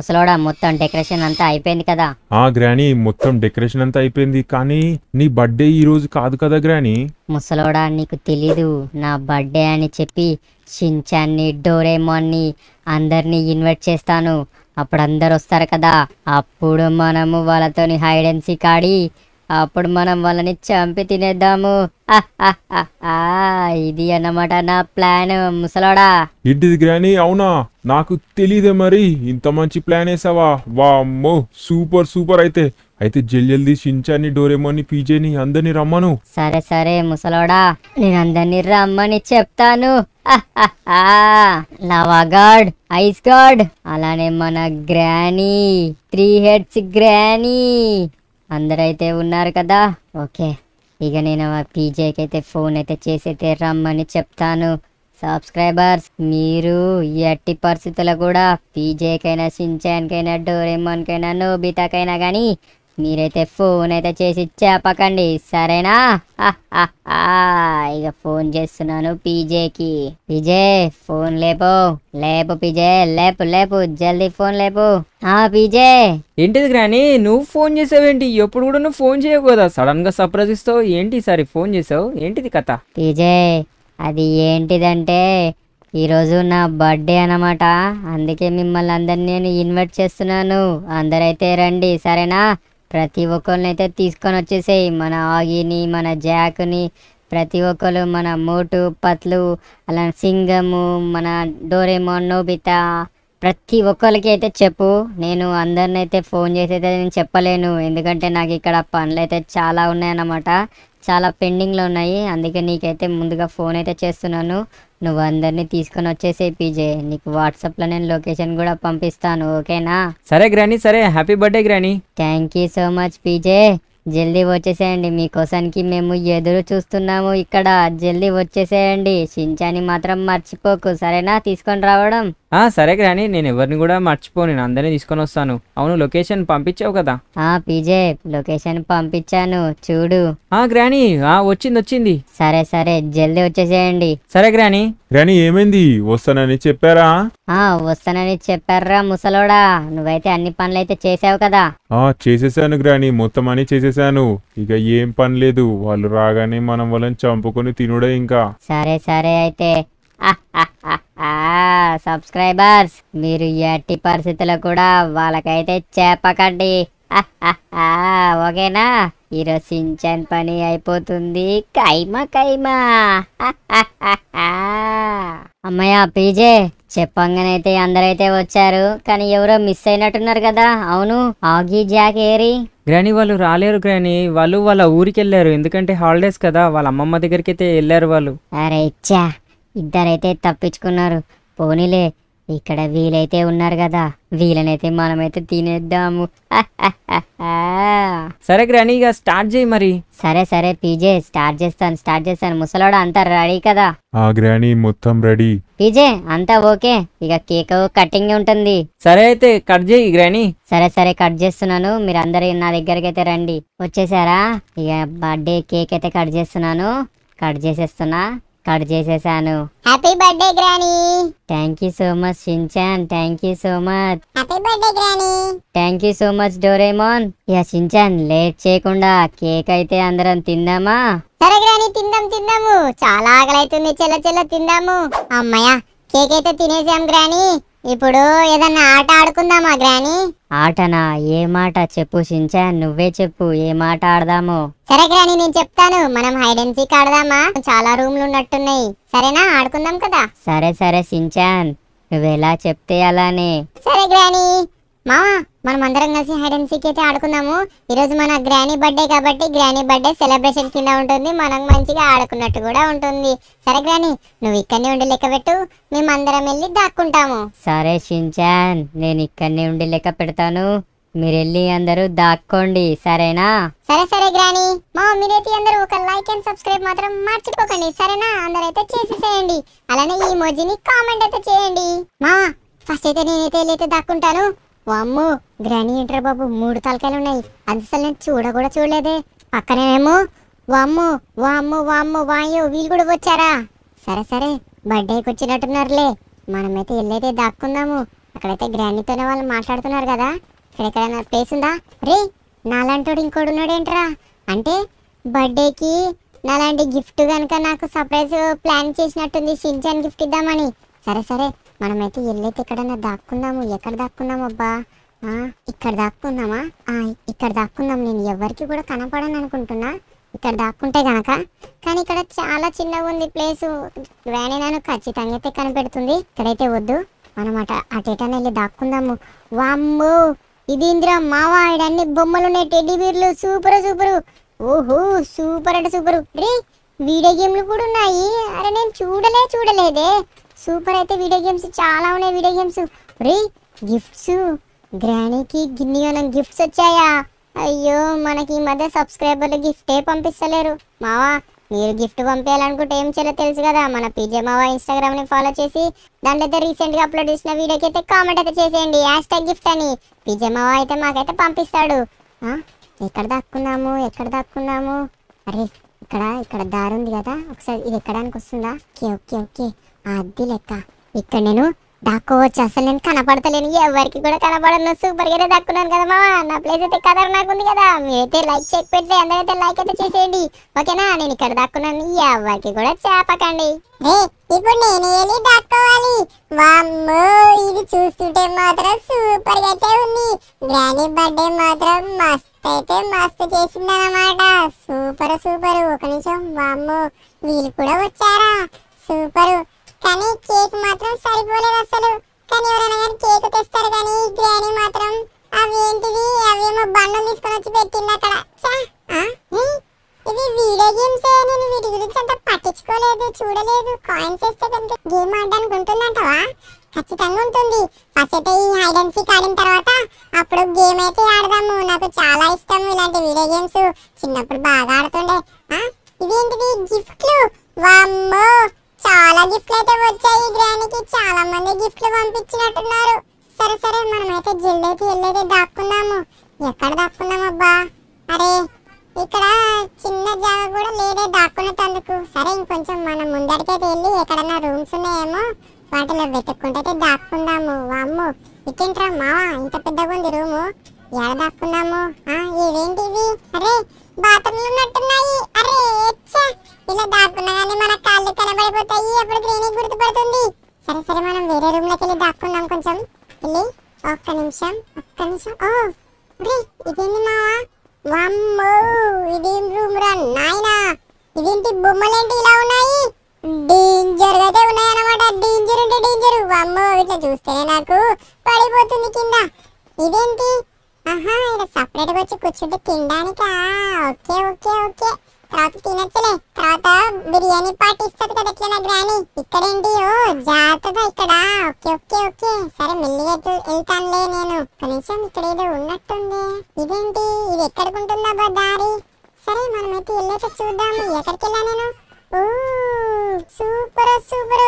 ముసలోడా మొత్తం డెకరేషన్ అంతా అయిపోయింది కదా ఆ గ్రానీ మొత్తం డెకరేషన్ అంతా అయిపోయింది కానీ నీ బర్త్డే ఈ రోజు కాదు కదా గ్రానీ ముసలోడా నీకు తెలీదు నా బర్త్డే అని చెప్పి షించాన్ని డోరేమోన్ని అందరినీ ఇన్వైట్ చేస్తాను అప్పుడు అందరు వస్తారు కదా అప్పుడు మనము వాళ్ళతోని హైడ్ అండ్ సీక్ ఆడి అప్పుడు మనం వాళ్ళని చంపి తినేద్దాము ఆహ్ ఆహ్ ఆహ్ ఆహ్. ఇది అన్నమాట నా ప్లాన్ ముసలోడా ఏంటిది గ్రానీ అవునా నాకు తెలియదే మరి ఇంత మంచి ప్లాన్ వేసావా వామ్మో సూపర్ సూపర్ అయితే అయితే జల్ జల్దీ షించాన్ని డోరేమోని పీజేని అందరినీ రమ్మను సరే సరే ముసలోడా నేను అందరినీ రమ్మని చెప్తాను ఆహ్ ఆహ్ ఆహ్. లవా గాడ్ ఐస్ గాడ్ అలానే మన గ్రానీ త్రీ హెడ్స్ గ్రానీ అందరైతే ఉన్నారు కదా ఓకే ఇక నేను ఆ పీజేకి అయితే ఫోన్ అయితే చేసి అయితే రమ్మని చెప్తాను సబ్స్క్రైబర్స్ మీరు ఎట్టి పరిస్థితుల్లో కూడా పీజేకైనా షించాన్కైనా డోరేమోన్కైనా నోబితాకైనా కానీ మీరైతే ఫోన్ అయితే చేసి చెప్పకండి సరేనా హ, హ, హ. ఇక ఫోన్ చేస్తున్నాను పీజేకి పీజే ఫోన్ లేపు లేపు పీజే లేపు లేపు జల్దీ ఫోన్ లేపు ఆ పీజే ఏంటిది గ్రాని నువ్వు ఫోన్ చేసావేంటి ఎప్పుడు కూడా నువ్వు ఫోన్ చేయవు కదా సడన్ గా సర్ప్రైజ్ ఇస్తావు ఏంటి ఈసారి ఫోన్ చేసావు ఏంటిది కథ పీజే అది ఏంటిదంటే ఈరోజు నా బర్త్డే అన్నమాట అందుకే మిమ్మల్ని అందరినీ నేను ఇన్వైట్ చేస్తున్నాను అందరైతే రండి సరేనా ప్రతి ఒక్కరిని అయితే తీసుకొని వచ్చేసేయి మన ఆగిని మన జాక్ని ప్రతి ఒక్కరు మన మోటు పత్లు అలా సింగము మన డోరేమోన్ నోబితా ప్రతి ఒక్కరికి అయితే చెప్పు నేను అందరిని అయితే ఫోన్ చేసి అయితే నేను చెప్పలేను ఎందుకంటే నాకు ఇక్కడ పనులు అయితే చాలా ఉన్నాయన్నమాట చాలా పెండింగ్లో ఉన్నాయి అందుకే నీకైతే ముందుగా ఫోన్ అయితే చేస్తున్నాను నువ్వు అందరినీ తీసుకొని వచ్చేసే పీజే నీకు వాట్సాప్లో నేను లొకేషన్ కూడా పంపిస్తాను ఓకేనా సరే గ్రాని సరే happy birthday granny thank you so much PJ జల్దీ వచ్చేసేయండి మీకోసానికి మేము ఎదురు చూస్తున్నాము ఇక్కడ జల్దీ వచ్చేసేయండి షించాని మాత్రం మర్చిపోకు సరేనా తీసుకొని రావడం ఆ సరే గ్రాని నేను ఎవరిని కూడా మర్చిపో నేను అందరినీ తీసుకొని వస్తాను అవును లొకేషన్ పంపించావు కదా ఆ పీజే లొకేషన్ పంపించాను చూడు ఆ గ్రాని ఆ వచ్చింది వచ్చింది సరే సరే జల్దీ వచ్చేసేయండి సరే గ్రాని గ్రానీ ఏమైంది వస్తానని చెప్పారా ఆ వస్తానని చెప్పారా ముసలోడా నువ్వైతే అన్ని పనులు అయితే చేసావు కదా ఆ చేసేసాను గ్రానీ మొత్తం అని చేసేసాను ఇక ఏం పని లేదు వాళ్ళు రాగానే మనం వాళ్ళని చంపుకొని తినుడే ఇంకా సరే సరే అయితే సబ్స్క్రైబర్స్ మీరు ఎట్టి పరిస్థితుల్లో కూడా వాళ్ళకైతే చెప్పకండి ఓకేనా ఈరోజు సించాన్ పని అయిపోతుంది కైమా కైమా అమ్మయ్య పీజే చెప్పంగానైతే అందరైతే వచ్చారు కానీ ఎవరో మిస్ అయినట్టున్నారు కదా అవును ఆగి జాక్ ఏరి గ్రాని వాళ్ళు రాలేరు గ్రాని వాళ్ళు వాళ్ళ ఊరికి వెళ్ళారు ఎందుకంటే హాలిడేస్ కదా వాళ్ళ అమ్మమ్మ దగ్గరికి అయితే వెళ్ళారు వాళ్ళు అరే ఇచ్చా ఇద్దరైతే తప్పించుకున్నారు పోనీలే ఇక్కడ వీలైతే ఉన్నారు కదా వీలనైతే మనమైతే తినేద్దాము సరే గ్రాని ఇక స్టార్ట్ చేయి మరి సరే సరే పీజే స్టార్ట్ చేస్తాను స్టార్ట్ చేస్తాను ముసలోడ అంతా రెడీ కదా ఆ గ్రానీ మొత్తం రెడీ పీజే అంతా ఓకే ఇక కేక్ కటింగ్ ఉంటుంది సరే అయితే కట్ చేయి గ్రాని సరే సరే కట్ చేస్తున్నాను మీరు అందరు నా దగ్గరికి అయితే రండి వచ్చేసారా ఇక బర్త్డే కేక్ అయితే కట్ చేస్తున్నాను కట్ చేసేస్తున్నా కట్ చేసేసాను happy birthday granny thank you so much Shinchan thank you so much happy birthday granny thank you so much Doraemon ఇక షించాన్ లేట్ చేయకుండా కేక్ అయితే అందరం తిందామా సరే గ్రానీ తిందాం తిందాము చాలా ఆకలి అవుతుంది చెల్ల చెల్ల తిందాము అమ్మయ్య కేక్ అయితే తినేసాం గ్రానీ ఇప్పుడు ఏదన్నా ఆట ఆడుకుందామా గ్రానీ ఆటనా ఏ మాట చెప్పు షించాన్ నువ్వే చెప్పు ఏ మాట ఆడదాము సరే గ్రానీ నేను చెప్తాను మనం హైడ్ అండ్ సీక్ ఆడదామా చాలా రూమ్లు ఉన్నట్టున్నాయి సరేనా ఆడుకుందాం కదా సరే సరే షించాన్ నువ్వు ఎలా చెప్తే అలానే సరే గ్రానీ మావా మనం అందరం కలిసి హైడ్ అండ్ సీక్ అయితే ఆడుకుందాము ఈరోజు మన గ్రానీ బర్త్డే కాబట్టి గ్రానీ బర్త్డే సెలబ్రేషన్ కింద ఉంటుంది మనం మంచిగా ఆడుకున్నట్టు కూడా ఉంటుంది సరే గ్రానీ నువ్వు ఇక్కడనే ఉండి లెక్క పెట్టు మేము అందరం వెళ్ళి దాక్కుంటాము సరే షించాన్ నేను ఇక్కడనే ఉండి లెక్క పెడతాను మీరు వెళ్ళి అందరూ దాక్కోండి సరేనా సరే సరే గ్రానీ మా మీరైతే అందరూ ఒక లైక్ అండ్ సబ్స్క్రైబ్ మాత్రం మర్చిపోకండి సరేనా అందరైతే చేసేసేయండి అలానే ఈ మోజీని కామెంట్ అయితే చేయండి మా ఫస్ట్ అయితే నేనైతే వెళ్ళైతే దాక్కుంటాను వామ్మో గ్రానీ ఏంట్రా బాబు మూడు తలకాయలు ఉన్నాయి అది అసలు నేను చూడ కూడా చూడలేదే పక్కనేమో వామ్మో వామ్మో వామ్మో వాయో వీళ్ళు కూడా వచ్చారా సరే సరే బర్త్డేకి వచ్చినట్టున్నారులే మనమైతే వెళ్ళైతే దాక్కుందాము అక్కడైతే గ్రాండీతోనే వాళ్ళు మాట్లాడుతున్నారు కదా ఇక్కడ ఎక్కడైనా ప్లేస్ ఉందా రే నాలాంటోడు ఇంకోడు ఉన్నాడేంట్రా అంటే బర్త్డేకి నాలాంటి గిఫ్ట్ కనుక నాకు సర్ప్రైజ్ ప్లాన్ చేసినట్టుంది షించాన్ గిఫ్ట్ ఇద్దామని సరే సరే మనమైతే ఎల్లైతే ఎక్కడైనా దాక్కుందాము ఎక్కడ దాక్కుందాము అబ్బా ఆ, ఇక్కడ దాక్కుందామా ఆ, ఇక్కడ దాక్కుందాం నేను ఎవరికి కూడా కనపడను అనుకుంటున్నా ఇక్కడ దాక్కుంటే గనక కానీ ఇక్కడ చాలా చిన్నగా ఉంది ప్లేస్ గ్రానీ నన్ను ఖచ్చితంగా అయితే కనిపెడుతుంది ఇక్కడైతే వద్దు మనం అట అటేటానే వెళ్ళి దాక్కుందాము వామ్మో ఇది ఇందిరా మావా అన్ని బొమ్మలు ఉన్నాయి టెడ్డీ బీర్లు సూపర్ సూపర్ ఓహో సూపర్ అంటే సూపర్ రే వీడియో గేమ్లు కూడా ఉన్నాయి అరే నేను చూడలే చూడలేదే సూపర్ అయితే వీడియో గేమ్స్ చాలా ఉన్నాయి వీడియో గేమ్స్ రే గిఫ్ట్స్ గ్రానీకి గిన్నె గిఫ్ట్స్ వచ్చాయా అయ్యో మనకి ఈ మధ్య సబ్స్క్రైబర్లు గిఫ్టే పంపిస్తలేరు మావా మీరు గిఫ్ట్ పంపించాలనుకుంటే ఏం చేయాలో తెలుసు కదా మన పీజే మావా ఇన్స్టాగ్రామ్ ని ఫాలో చేసి దాంట్లో అయితే రీసెంట్ గా అప్లోడ్ చేసిన వీడియోకి అయితే కామెంట్ అయితే చేసేయండి హ్యాష్ ట్యాగ్ గిఫ్ట్ అని పీజే మావా అయితే మాకైతే పంపిస్తాడు ఆ, ఎక్కడ దాక్కుందాము ఎక్కడ దాక్కుందాము అరే ఇక్కడ ఇక్కడ దారి ఉంది కదా ఒకసారి ఇది ఎక్కడానికి వస్తుందా ఓకే ఓకే ఓకే ఆ అద్దె లెక్క ఇక్కడ నేను దాక్కోవచ్చు అసలు నేను కనపడతలేను ఎవరికి కూడా కనపడను సూపర్ గానే దాక్కున్నాను కదా మావా నా ప్లేస్ అయితే కదర్ నాకు ఉంది కదా మీరైతే లైక్ చెక్ పెడితే అందరైతే లైక్ అయితే చేసేయండి ఓకేనా నేను ఇక్కడ దాక్కున్నాను ఎవరికి కూడా చేపకండి రే ఇప్పుడు నేను వెళ్ళి దాక్కోవాలి వామ్మో ఇది చూస్తుంటే మాత్రం సూపర్ గా అయితే ఉంది గ్రానీ బర్త్డే మాత్రం మస్త్ అయితే మస్తు చేసిందన్నమాట సూపర్ సూపర్ ఒక నిమిషం వామ్మో వీళ్ళు కూడా వచ్చారా సూపర్ కానీ కేక్ మాత్రం సరిపోలేదు అసలు కానీ ఎవరైనా కానీ కేక్ తెస్తారు కానీ గ్రానీ మాత్రం అవి ఏంటివి అవేమో బండలు తీసుకొని వచ్చి పెట్టింది అక్కడ ఛా, ఆ, ఏ, ఇవి వీడియో గేమ్స్ నేను వీటి గురించి అంత పట్టించుకోలేదు చూడలేదు కాయిన్స్ వేస్తే పెద్ద గేమ్ ఆడడానికి ఉంటుందంటవా ఖచ్చితంగా ఉంటుంది ఫస్ట్ అయితే ఈ హైడ్ అండ్ సీక్ ఆడిన తర్వాత అప్పుడు గేమ్ అయితే ఆడదాము నాకు చాలా ఇష్టం ఇలాంటి వీడియో గేమ్స్ చిన్నప్పుడు బాగా ఆడుతుండే ఆ, ఇవేంటిది గిఫ్ట్లు వామ్మో చాలా గిఫ్ట్లు అయితే వచ్చాయి గ్రానికి చాలా మంది గిఫ్ట్లు పంపించినట్టున్నారు సరే సరే మనమైతే జల్దైతే వెళ్ళేది దాక్కుందాము ఎక్కడ దాక్కుందాం అబ్బా అరే ఇక్కడ చిన్న జాగా కూడా లేదే దాక్కునేటందుకు సరే ఇంకొంచెం మనం ముందడికైతే వెళ్ళి ఎక్కడన్నా రూమ్స్ ఉన్నాయేమో వాటిలో వెతుక్కుంటే దాక్కుందాము వామ్మో ఇకేంట్రా మావా ఇంత పెద్దగా ఉంది రూము ఎక్కడ దాక్కుందాము ఆ ఇవేంటివి అరే బాత్రూమ్లు ఉన్నట్టున్నాయి అరే ఛే! ఇలా దాక్కున్నా కానీ మన కాళ్ళు కనబడిపోతాయి అప్పుడు గ్రీనీ గుర్తుపడుతుంది సరే సరే మనం వేరే రూమ్ లోకి వెళ్ళి దాక్కుందాం కొంచెం వెళ్ళి ఒక్క నిమిషం ఒక్క నిమిషం ఓ రే ఇదేంటి మావా వామ్మో ఇదేం రూమ్ రా నాయనా ఇదేంటి బొమ్మలేంటి ఇలా ఉన్నాయి డేంజర్ గా అయితే ఉన్నాయన్నమాట డేంజర్ అంటే డేంజర్ వామ్మో ఇట్లా చూస్తేనే నాకు పడిపోతుంది కింద ఇదేంటి ఆహా ఇక్కడ సపరేట్ గా వచ్చి కూర్చుంటే తినడానికా ఓకే ఓకే ఓకే తర్వాత తినచ్చులే తర్వాత బిర్యానీ పార్టీ ఇస్తుంది కదా ఎట్లా గ్రాని ఇక్కడేంటి ఓ జాగ్రత్తగా ఇక్కడ ఓకే ఓకే ఓకే సరే మెల్లిగా వెళ్తూ- వెళ్తానులే నేను ఒక నిమిషం ఇక్కడ ఏదో ఉన్నట్టుంది ఇదేంటి ఇది ఎక్కడికి ఉంటుందా దారి సరే మనమైతే వెళ్ళేట చూద్దాము ఎక్కడికి వెళ్ళా నేను ఓ సూపర్ సూపర్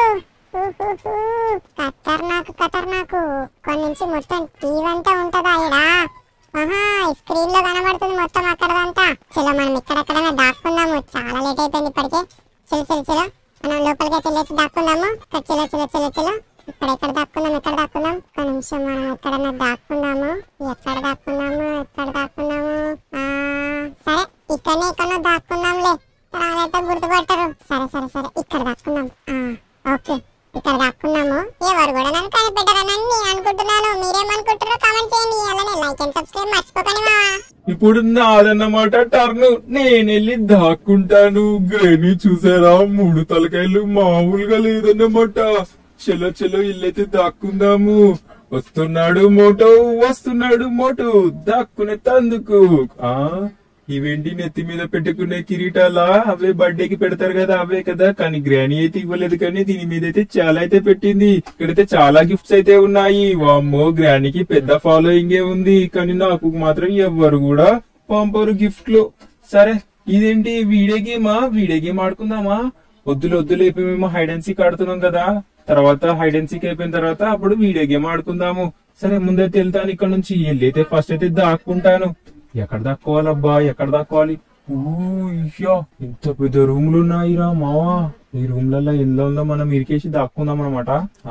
ఖతర్నాకు ఖతర్నాకు కొన్ని నుంచి మొత్తం టీవీ అంతా ఉంటదా ఇడా ఆహా స్క్రీన్ లో కనబడుతుంది మొత్తం అక్కడదంతా చలో మనం ఇక్కడెక్కడైనా దాక్కుందాము చాలా లేట్ అయిపోయింది ఇప్పటికే చలో చలో చలో మనం లోపలికి అయితే లేచి దాక్కుందాము ఇక్కడ చలో చలో చలో చలో ఇక్కడ ఎక్కడ దాక్కుందాం ఎక్కడ దాక్కుందాం ఒక నిమిషం మనం ఎక్కడైనా దాక్కుందాము ఎక్కడ దాక్కుందాము ఎక్కడ దాక్కుందాము ఆ సరే ఇక్కడనే ఎక్కడో దాక్కుందాంలే తర్వాత గుర్తుపట్టరు సరే సరే సరే ఇక్కడ దాక్కుందాం ఆ ఓకే ఇక్కడ దాక్కున్నాము ఎవరు కూడా నన్ను కనిపెట్టరని నేను అనుకుంటున్నాను మీరేమనుకుంటారో కామెంట్ చేయండి అలానే లైక్ అండ్ సబ్స్క్రైబ్ మర్చిపోకండి మావా ఇప్పుడు నాదన్నమాట టర్న్ నేను వెళ్ళి దాక్కుంటాను గ్రేని చూసారా మూడు తలకాయలు మామూలుగా లేదన్నమాట చెలో చెలో ఇల్లైతే దాక్కుందాము వస్తున్నాడు మోటో వస్తున్నాడు మోటో దాక్కునే తందుకు ఆ ఇవేంటి నెత్తి మీద పెట్టుకునే కిరీటాలా అవే బర్త్డేకి పెడతారు కదా అవే కదా కానీ గ్రానీ అయితే ఇవ్వలేదు కానీ దీని మీద అయితే చాలా అయితే పెట్టింది ఇక్కడైతే చాలా గిఫ్ట్స్ అయితే ఉన్నాయి వామ్మో గ్రానీకి పెద్ద ఫాలోయింగే ఉంది కానీ నాకు మాత్రం ఎవ్వరు కూడా పంపరు గిఫ్ట్లు సరే ఇదేంటి వీడియో గేమా వీడియో గేమ్ ఆడుకుందామా వద్దులు వద్దులు అయిపోయి మేము హైడ్ అండ్ సీక్ ఆడుతున్నాం కదా తర్వాత హైడ్ అండ్ సీక్ అయిపోయిన తర్వాత అప్పుడు వీడియో గేమ్ ఆడుకుందాము సరే ముందైతే వెళ్తాను ఇక్కడ నుంచి వెళ్ళైతే ఫస్ట్ అయితే దాక్కుంటాను ఎక్కడ దాక్కోవాలబ్బా ఎక్కడ దాక్కోవాలి ఓ ఇయ్యా ఇంత పెద్ద రూమ్లు ఉన్నాయిరా మావా ఈ రూమ్లలో ఎంత ఉందో మనం ఇరికేసి దాక్కుందాం అనమాట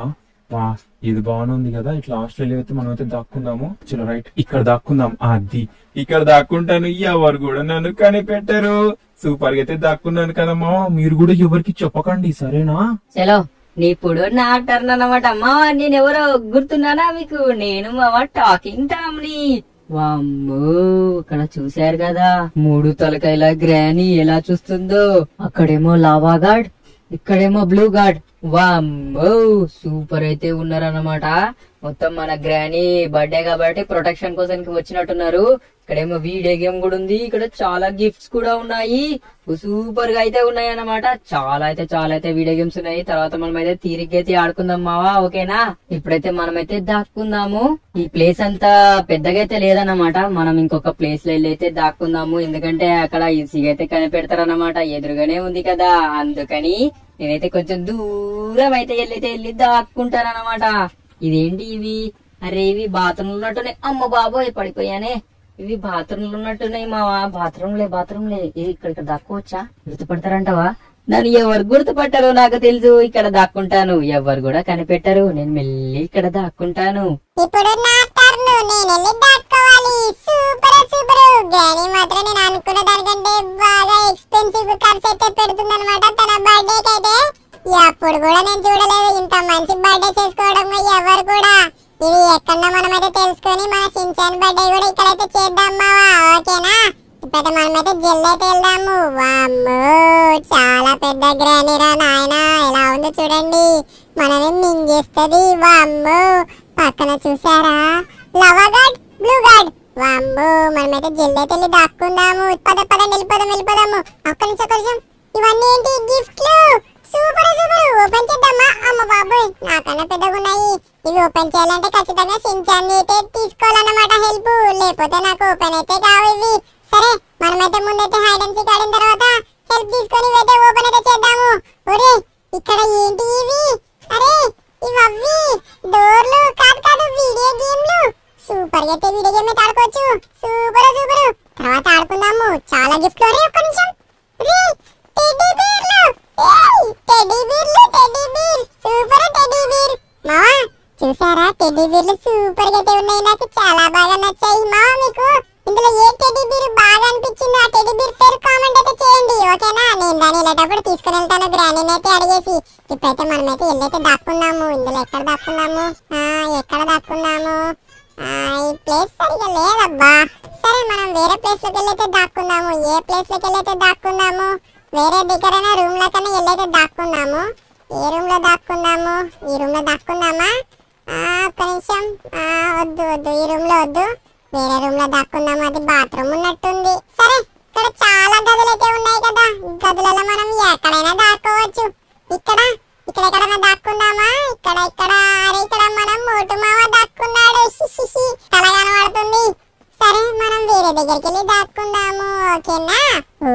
వా ఇది బాగుంది కదా ఇట్లా ఆస్ట్రేలియా అయితే మనం అయితే దాక్కుందాము చలో రైట్ ఇక్కడ దాక్కుందాం అది ఇక్కడ దాక్కుంటాను ఎవరు కూడా నన్ను కనిపెట్టరు సూపర్ గా అయితే దాక్కున్నాను కదమ్మా మీరు కూడా ఎవరికి చెప్పకండి సరేనా చలో ఇప్పుడు నా టర్న్ అన్నమాట అమ్మా నేను ఎవరో గుర్తున్నానా మీకు నేను మామ టాకింగ్ టామ్ని వామ్మో ఇక్కడ చూశారు కదా మూడు తలకాయల గ్రాని ఎలా చూస్తుందో అక్కడేమో లావా గార్డ్ ఇక్కడేమో బ్లూ గార్డ్ వామ్మో సూపర్ అయితే ఉన్నారన్నమాట మొత్తం మన గ్రాని బర్త్డే కాబట్టి ప్రొటెక్షన్ కోసం వచ్చినట్టున్నారు ఇక్కడేమో వీడియో గేమ్ కూడా ఉంది ఇక్కడ చాలా గిఫ్ట్స్ కూడా ఉన్నాయి సూపర్ గా అయితే ఉన్నాయి అన్నమాట చాలా అయితే చాలా అయితే వీడియో గేమ్స్ ఉన్నాయి తర్వాత మనం అయితే తీరిగ్గా అయితే ఆడుకుందాం మావా ఓకేనా ఇప్పుడైతే మనమైతే దాక్కుందాము ఈ ప్లేస్ అంతా పెద్దగా అయితే లేదన్నమాట మనం ఇంకొక ప్లేస్ లో వెళ్ళి అయితే దాక్కుందాము ఎందుకంటే అక్కడ ఈజీగా అయితే కనిపెడతారన్నమాట ఎదురుగానే ఉంది కదా అందుకని నేనైతే కొంచెం దూరం అయితే వెళ్ళైతే వెళ్ళి దాక్కుంటానన్నమాట ఇదేంటి ఇవి అరే ఇవి బాత్రూమ్ ఉన్నట్టున్నాయి అమ్మ బాబోయ్ పడిపోయానే ఇవి బాత్రూమ్ ఉన్నట్టున్నాయి మా బాత్రూమ్లే బాత్రూమ్లే ఇది ఇక్కడ ఇక్కడ దాక్కోవచ్చా గుర్తుపడతారంటావా నన్ను ఎవరు గుర్తుపట్టరు నాకు తెలుసు ఇక్కడ దాక్కుంటాను ఎవరు కూడా కనిపెట్టరు నేను మెల్లి ఇక్కడ దాక్కుంటాను ఇప్పుడు నా టర్న్ నేను వెళ్ళి దాక్కోవాలి సూపర్ సూపర్ గ్రానీ మాత్రం నేను అనుకున్న దానికంటే బాగా ఎక్స్పెన్సివ్ ఖర్చు అయితే పెడుతుందన్నమాట తన బర్త్డే అయితే ఎప్పుడు కూడా నేను చూడలేదు ఇంత మంచి బర్త్డే చేసుకోవడం ఎవరు కూడా ఇది ఎక్కడో మనమైతే తెలుసుకొని మన సించాన్ బర్త్డే కూడా ఇక్కడైతే చేద్దాం మావా ఓకేనా ఇప్పుడైతే మనమైతే జల్లి అయితే వెళ్దాము వామ్మో చాలా పెద్ద గ్రానీ రా నాయనా ఎలా ఉందో చూడండి మనమే మింగేస్తుంది వామ్మో పక్కన చూసారా లవగాడ్ బ్లూ గాడ్ వామ్మో మనమైతే జల్లి అయితే వెళ్ళి దాక్కుందాము పద పద వెళ్ళిపోదాం వెళ్ళిపోదాము ఒక్క నిమిషం కొంచెం ఇవన్నీ ఏంటి గిఫ్ట్లు సూపర్ సూపర్ ఓపెన్ చేద్దామా అమ్మ బాబోయ్ నాకన్నా పెద్దగా ఉన్నాయి ఇవి ఓపెన్ చేయాలంటే ఖచ్చితంగా సించాన్ని అయితే తీసుకోవాలన్నమాట హెల్ప్ లేకపోతే నాకు ఓపెన్ అయితే కావు ఇవి సరే మనమైతే ముందైతే హైడ్ అండ్ సీక్ ఆడిన తర్వాత హెల్ప్ తీసుకొని ఇవైతే ఓపెన్ అయితే చేద్దాము ఒరే ఇక్కడ ఏంటి ఇవి అరే ఇవవి డోర్లు కాదు కాదు వీడియో గేమ్లు సూపర్ గా అయితే వీడియో గేమ్ అయితే ఆడుకోవచ్చు సూపర్ సూపర్ తర్వాత ఆడుకుందాము చాలా గిఫ్ట్లు ఒరే ఒక్క నిమిషం రే టెడ్డీ బీర్లు ఏయ్ టెడ్డీ బీర్లు teddy bear super teddy bear మావా చూసారా టెడ్డీ బీర్లు సూపర్ గా అయితే ఉన్నాయి నాకు చాలా బాగా నచ్చాయి మావా మీకు ఇందులో ఏ టెడ్డీ బీర్ బాగా అనిపించిందో ఆ టెడ్డీ బీర్ పేరు కామెంట్ అయితే చేయండి ఓకేనా నేను దాన్ని వెళ్ళేటప్పుడు తీసుకుని వెళ్తాను గ్రానీని అయితే అడిగేసి ఇప్పుడైతే మనమైతే వెళ్ళైతే దాక్కుందాము ఇందులో ఎక్కడ దాక్కుందాము ఆ ఎక్కడ దాక్కుందాము ఆ ఈ ప్లేస్ సరిగా లేదబ్బా సరే మనం వేరే ప్లేస్ లోకి వెళ్ళైతే దాక్కుందాము ఏ ప్లేస్ లోకి వెళ్ళైతే దాక్కుందాము వేరే దగ్గరైనా రూమ్ లో కన్నా వెళ్ళైతే దాక్కుందాము ఏ రూమ్ లో దాక్కుందాము ఈ రూమ్ లో దాక్కుందామా ఆ ఒక్క నిమిషం ఆ వద్దు వద్దు ఈ రూమ్ లో వద్దు వేరే రూమ్ లో దాక్కుందాము అది బాత్రూమ్ ఉన్నట్టుంది సరే ఇక్కడ చాలా గదులు అయితే ఉన్నాయి కదా గదులలో మనం ఎక్కడైనా దాక్కోవచ్చు ఇక్కడ ఇక్కడ ఎక్కడైనా దాక్కుందామా ఇక్కడ ఇక్కడ అరే ఇక్కడ మనం మోటు మామ దాక్కున్నాడు హిహిహి. తల కనబడుతుంది సరే మనం వేరే దగ్గరికి వెళ్ళి దాక్కుందాము ఓకేనా ఓ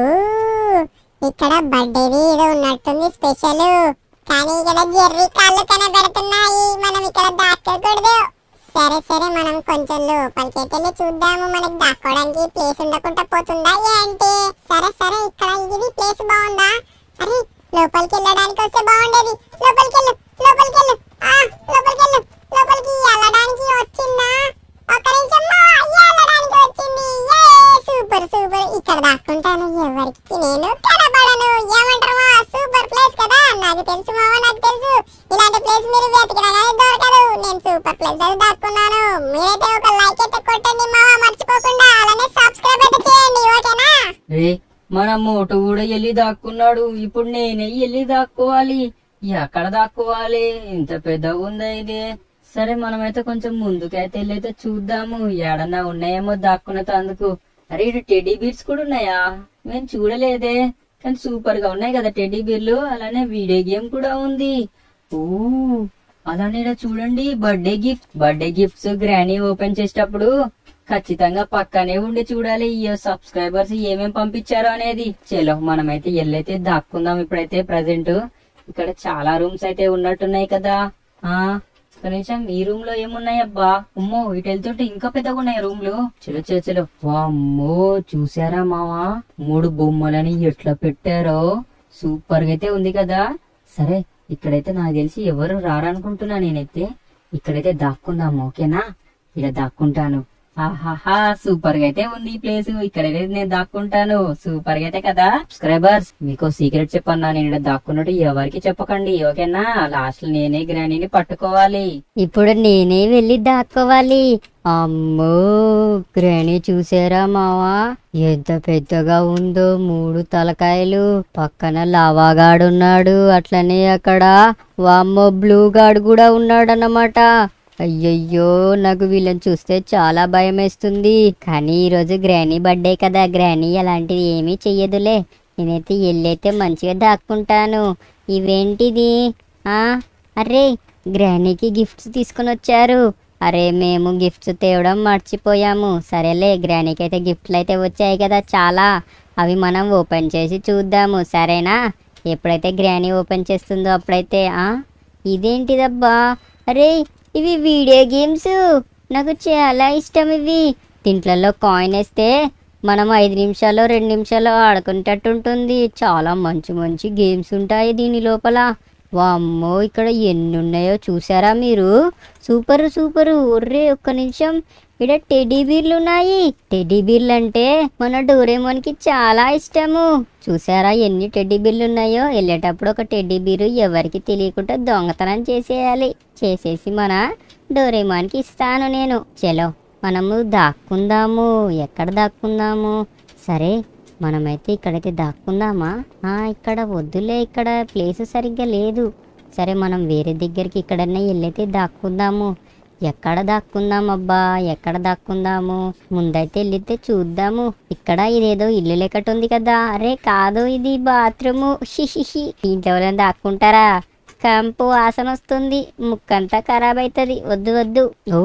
ఇక్కడ బర్త్డేది ఏదో ఉన్నట్టుంది స్పెషల్ కానీ ఇక్కడ జెర్రీ కాళ్ళు కనబడుతున్నాయి మనం ఇక్కడ దాక్కకూడదు సరే సరే మనం కొంచెం లోపలికి వెళ్ళి చూద్దాము మనకి దాక్కోవడానికి ప్లేస్ ఉండకుండా పోతుందా ఏంటి సరే సరే ఇక్కడ ఇది ప్లేస్ బాగుందా అరే లోపలికి వెళ్ళడానికి వస్తే బాగుండేది లోపలికి వెళ్ళు లోపలికి వెళ్ళు ఆ లోపలికి వెళ్ళు లోపలికి వెళ్ళడానికి వచ్చిందా ఒక్క నిమిషం మా, వెళ్ళడానికి వచ్చింది ఏ సూపర్ సూపర్ ఇక్కడ దాక్కుంటాను ఎవరికి నేను కనబడను ఏమంటారు మా సూపర్ ప్లేస్ కదా నాకు తెలుసు మామ నాకు తెలుసు ఇలాంటి ప్లేస్ మీరు వెతికినా కానీ దొరకదు నేను సూపర్ ప్లేస్ అది దాక్కున్నాను మీరైతే ఒక లైక్ అయితే కొట్టండి మామ మర్చిపోకుండా అలానే సబ్స్క్రైబ్ అయితే చేయండి ఓకేనా రే మన మోటు కూడా వెళ్ళి దాక్కున్నాడు ఇప్పుడు నేనే వెళ్ళి దాక్కోవాలి ఎక్కడ దాక్కోవాలి ఇంత పెద్దగా ఉందా ఇది సరే మనమైతే కొంచెం ముందుకైతే వెళ్ళైతే చూద్దాము ఏడన్నా ఉన్నాయేమో దాక్కున్న తందుకు అరే ఇటు టెడ్డీ బీర్స్ కూడా ఉన్నాయా నేను చూడలేదే కానీ సూపర్ గా ఉన్నాయి కదా టెడ్డీ బీర్లు అలానే వీడియో గేమ్ కూడా ఉంది ఓ అలానే ఈడ చూడండి birthday gift birthday gifts granny open చేసేటప్పుడు ఖచ్చితంగా పక్కనే ఉండి చూడాలి ఈ సబ్స్క్రైబర్స్ ఏమేం పంపించారో అనేది చలో మనమైతే ఎల్లైతే దాక్కుందాం ఇప్పుడైతే ప్రజెంట్ ఇక్కడ చాలా రూమ్స్ అయితే ఉన్నట్టున్నాయి కదా ఆ కనీసం ఈ రూమ్ లో ఏమున్నాయి అబ్బా అమ్మో ఇటు వెళ్తుంటే ఇంకా పెద్దగా ఉన్నాయి రూమ్లు చలో చలో చలో వామ్మో చూసారా మావా మూడు బొమ్మలని ఎట్లా పెట్టారో సూపర్ గా అయితే ఉంది కదా సరే ఇక్కడైతే నాకు తెలిసి ఎవరు రారనుకుంటున్నా నేనైతే ఇక్కడైతే దాక్కుందాము ఓకేనా ఇక్కడ దాక్కుంటాను ఆహాహా సూపర్ గా అయితే ఉంది ఈ ప్లేస్ ఇక్కడైతే నేను దాక్కుంటాను సూపర్ గా అయితే కదా సబ్స్క్రైబర్స్ మీకు సీక్రెట్ చెప్పన్నా నేను ఇక్కడ దాక్కున్నట్టు ఎవరికి చెప్పకండి ఓకేనా లాస్ట్ లో నేనే గ్రానీని పట్టుకోవాలి ఇప్పుడు నేనే వెళ్ళి దాక్కోవాలి అమ్మో గ్రాని చూసారా మావా ఎంత పెద్దగా ఉందో మూడు తలకాయలు పక్కన లావాగాడున్నాడు అట్లనే అక్కడ వామ్మో బ్లూ గాడు కూడా ఉన్నాడన్నమాట అయ్యయ్యో నాకు వీళ్ళని చూస్తే చాలా భయం వేస్తుంది కానీ ఈరోజు గ్రానీ బర్త్డే కదా గ్రానీ అలాంటివి ఏమీ చెయ్యదులే నేనైతే వెళ్ళైతే మంచిగా దాక్కుంటాను ఇవేంటిది ఆ అరే గ్రానీకి గిఫ్ట్స్ తీసుకొని వచ్చారు అరే మేము గిఫ్ట్స్ తేవడం మర్చిపోయాము సరేలే గ్రానీకి అయితే గిఫ్ట్లు అయితే వచ్చాయి కదా చాలా అవి మనం ఓపెన్ చేసి చూద్దాము సరేనా ఎప్పుడైతే గ్రానీ ఓపెన్ చేస్తుందో అప్పుడైతే ఆ ఇదేంటిదబ్బా అరే ఇవి వీడియో గేమ్స్ నాకు చాలా ఇష్టం ఇవి దీంట్లలో కాయిన్ వేస్తే మనం ఐదు నిమిషాలు రెండు నిమిషాలు ఆడుకునేటట్టు ఉంటుంది చాలా మంచి మంచి గేమ్స్ ఉంటాయి దీని లోపల వామ్మో ఇక్కడ ఎన్ని ఉన్నాయో చూసారా మీరు సూపర్ సూపర్ ఒర్రే ఒక్క నిమిషం ఇక్కడ టెడ్డీ బీర్లు ఉన్నాయి టెడ్డీ బీర్లు అంటే మన డోరేమోన్ కి చాలా ఇష్టము చూసారా ఎన్ని టెడ్డీ బీర్లు ఉన్నాయో వెళ్ళేటప్పుడు ఒక టెడ్డీ బీరు ఎవరికి తెలియకుండా దొంగతనం చేసేయాలి చేసేసి మన డోరేమోన్కి ఇస్తాను నేను చలో మనము దాక్కుందాము ఎక్కడ దాక్కుందాము సరే మనమైతే ఇక్కడైతే దాక్కుందామా ఆ, ఇక్కడ వద్దులే ఇక్కడ ప్లేస్ సరిగ్గా లేదు సరే మనం వేరే దగ్గరికి ఇక్కడన్నా వెళ్ళైతే దాక్కుందాము ఎక్కడ దాక్కుందాం అబ్బా ఎక్కడ దాక్కుందాము ముందైతే వెళ్ళితే చూద్దాము ఇక్కడ ఇదేదో ఇల్లు లెక్కట ఉంది కదా అరే కాదు ఇది బాత్రూము హిహిహి దీంట్లో ఎవరైనా దాక్కుంటారా కంపు వాసన వస్తుంది ముక్కంతా ఖరాబ్ అవుతుంది వద్దు వద్దు ఓ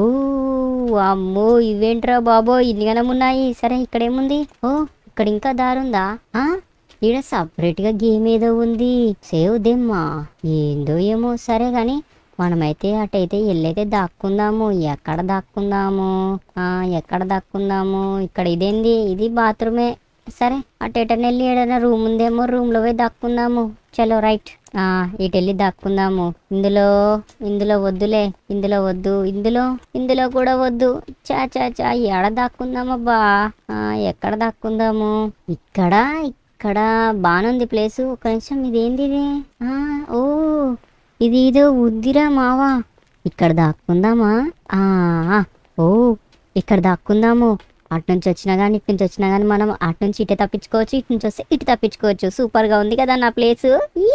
అమ్మో ఇవేంట్రా బాబో ఇన్నిగనం ఉన్నాయి సరే ఇక్కడేముంది ఓ ఇక్కడ ఇంకా దారుందా ఆ ఈడ సపరేట్ గా గేమ్ ఏదో ఉంది సేవ్ దెమ్మా ఏందో ఏమో సరే గాని మనమైతే అటైతే వెళ్ళైతే దాక్కుందాము ఎక్కడ దాక్కుందాము ఆ ఎక్కడ దాక్కుందాము ఇక్కడ ఇదేంది ఇది బాత్రూమే సరే అటు ఎటన్నా వెళ్ళి ఏదైనా రూమ్ ఉందేమో రూమ్ లో పోయి దాక్కుందాము చలో రైట్ ఆ ఇటు వెళ్ళి దాక్కుందాము ఇందులో ఇందులో వద్దులే ఇందులో వద్దు ఇందులో ఇందులో కూడా వద్దు చా చా చా ఎడ దాక్కుందామబ్బా ఆ ఎక్కడ దాక్కుందాము ఇక్కడ ఇక్కడ బానుంది ప్లేసు ఒక నిమిషం ఇదేంది ఇది ఆ ఓ ఇది ఏదో ఉద్దిరా మావా ఇక్కడ దాక్కుందామా ఆ ఆ, ఓ ఇక్కడ దాక్కుందాము అటు నుంచి వచ్చినా కానీ ఇటు నుంచి వచ్చినా కానీ మనం అటు నుంచి ఇటు తప్పించుకోవచ్చు ఇటు నుంచి వస్తే ఇటు తప్పించుకోవచ్చు సూపర్ గా ఉంది కదా నా ప్లేస్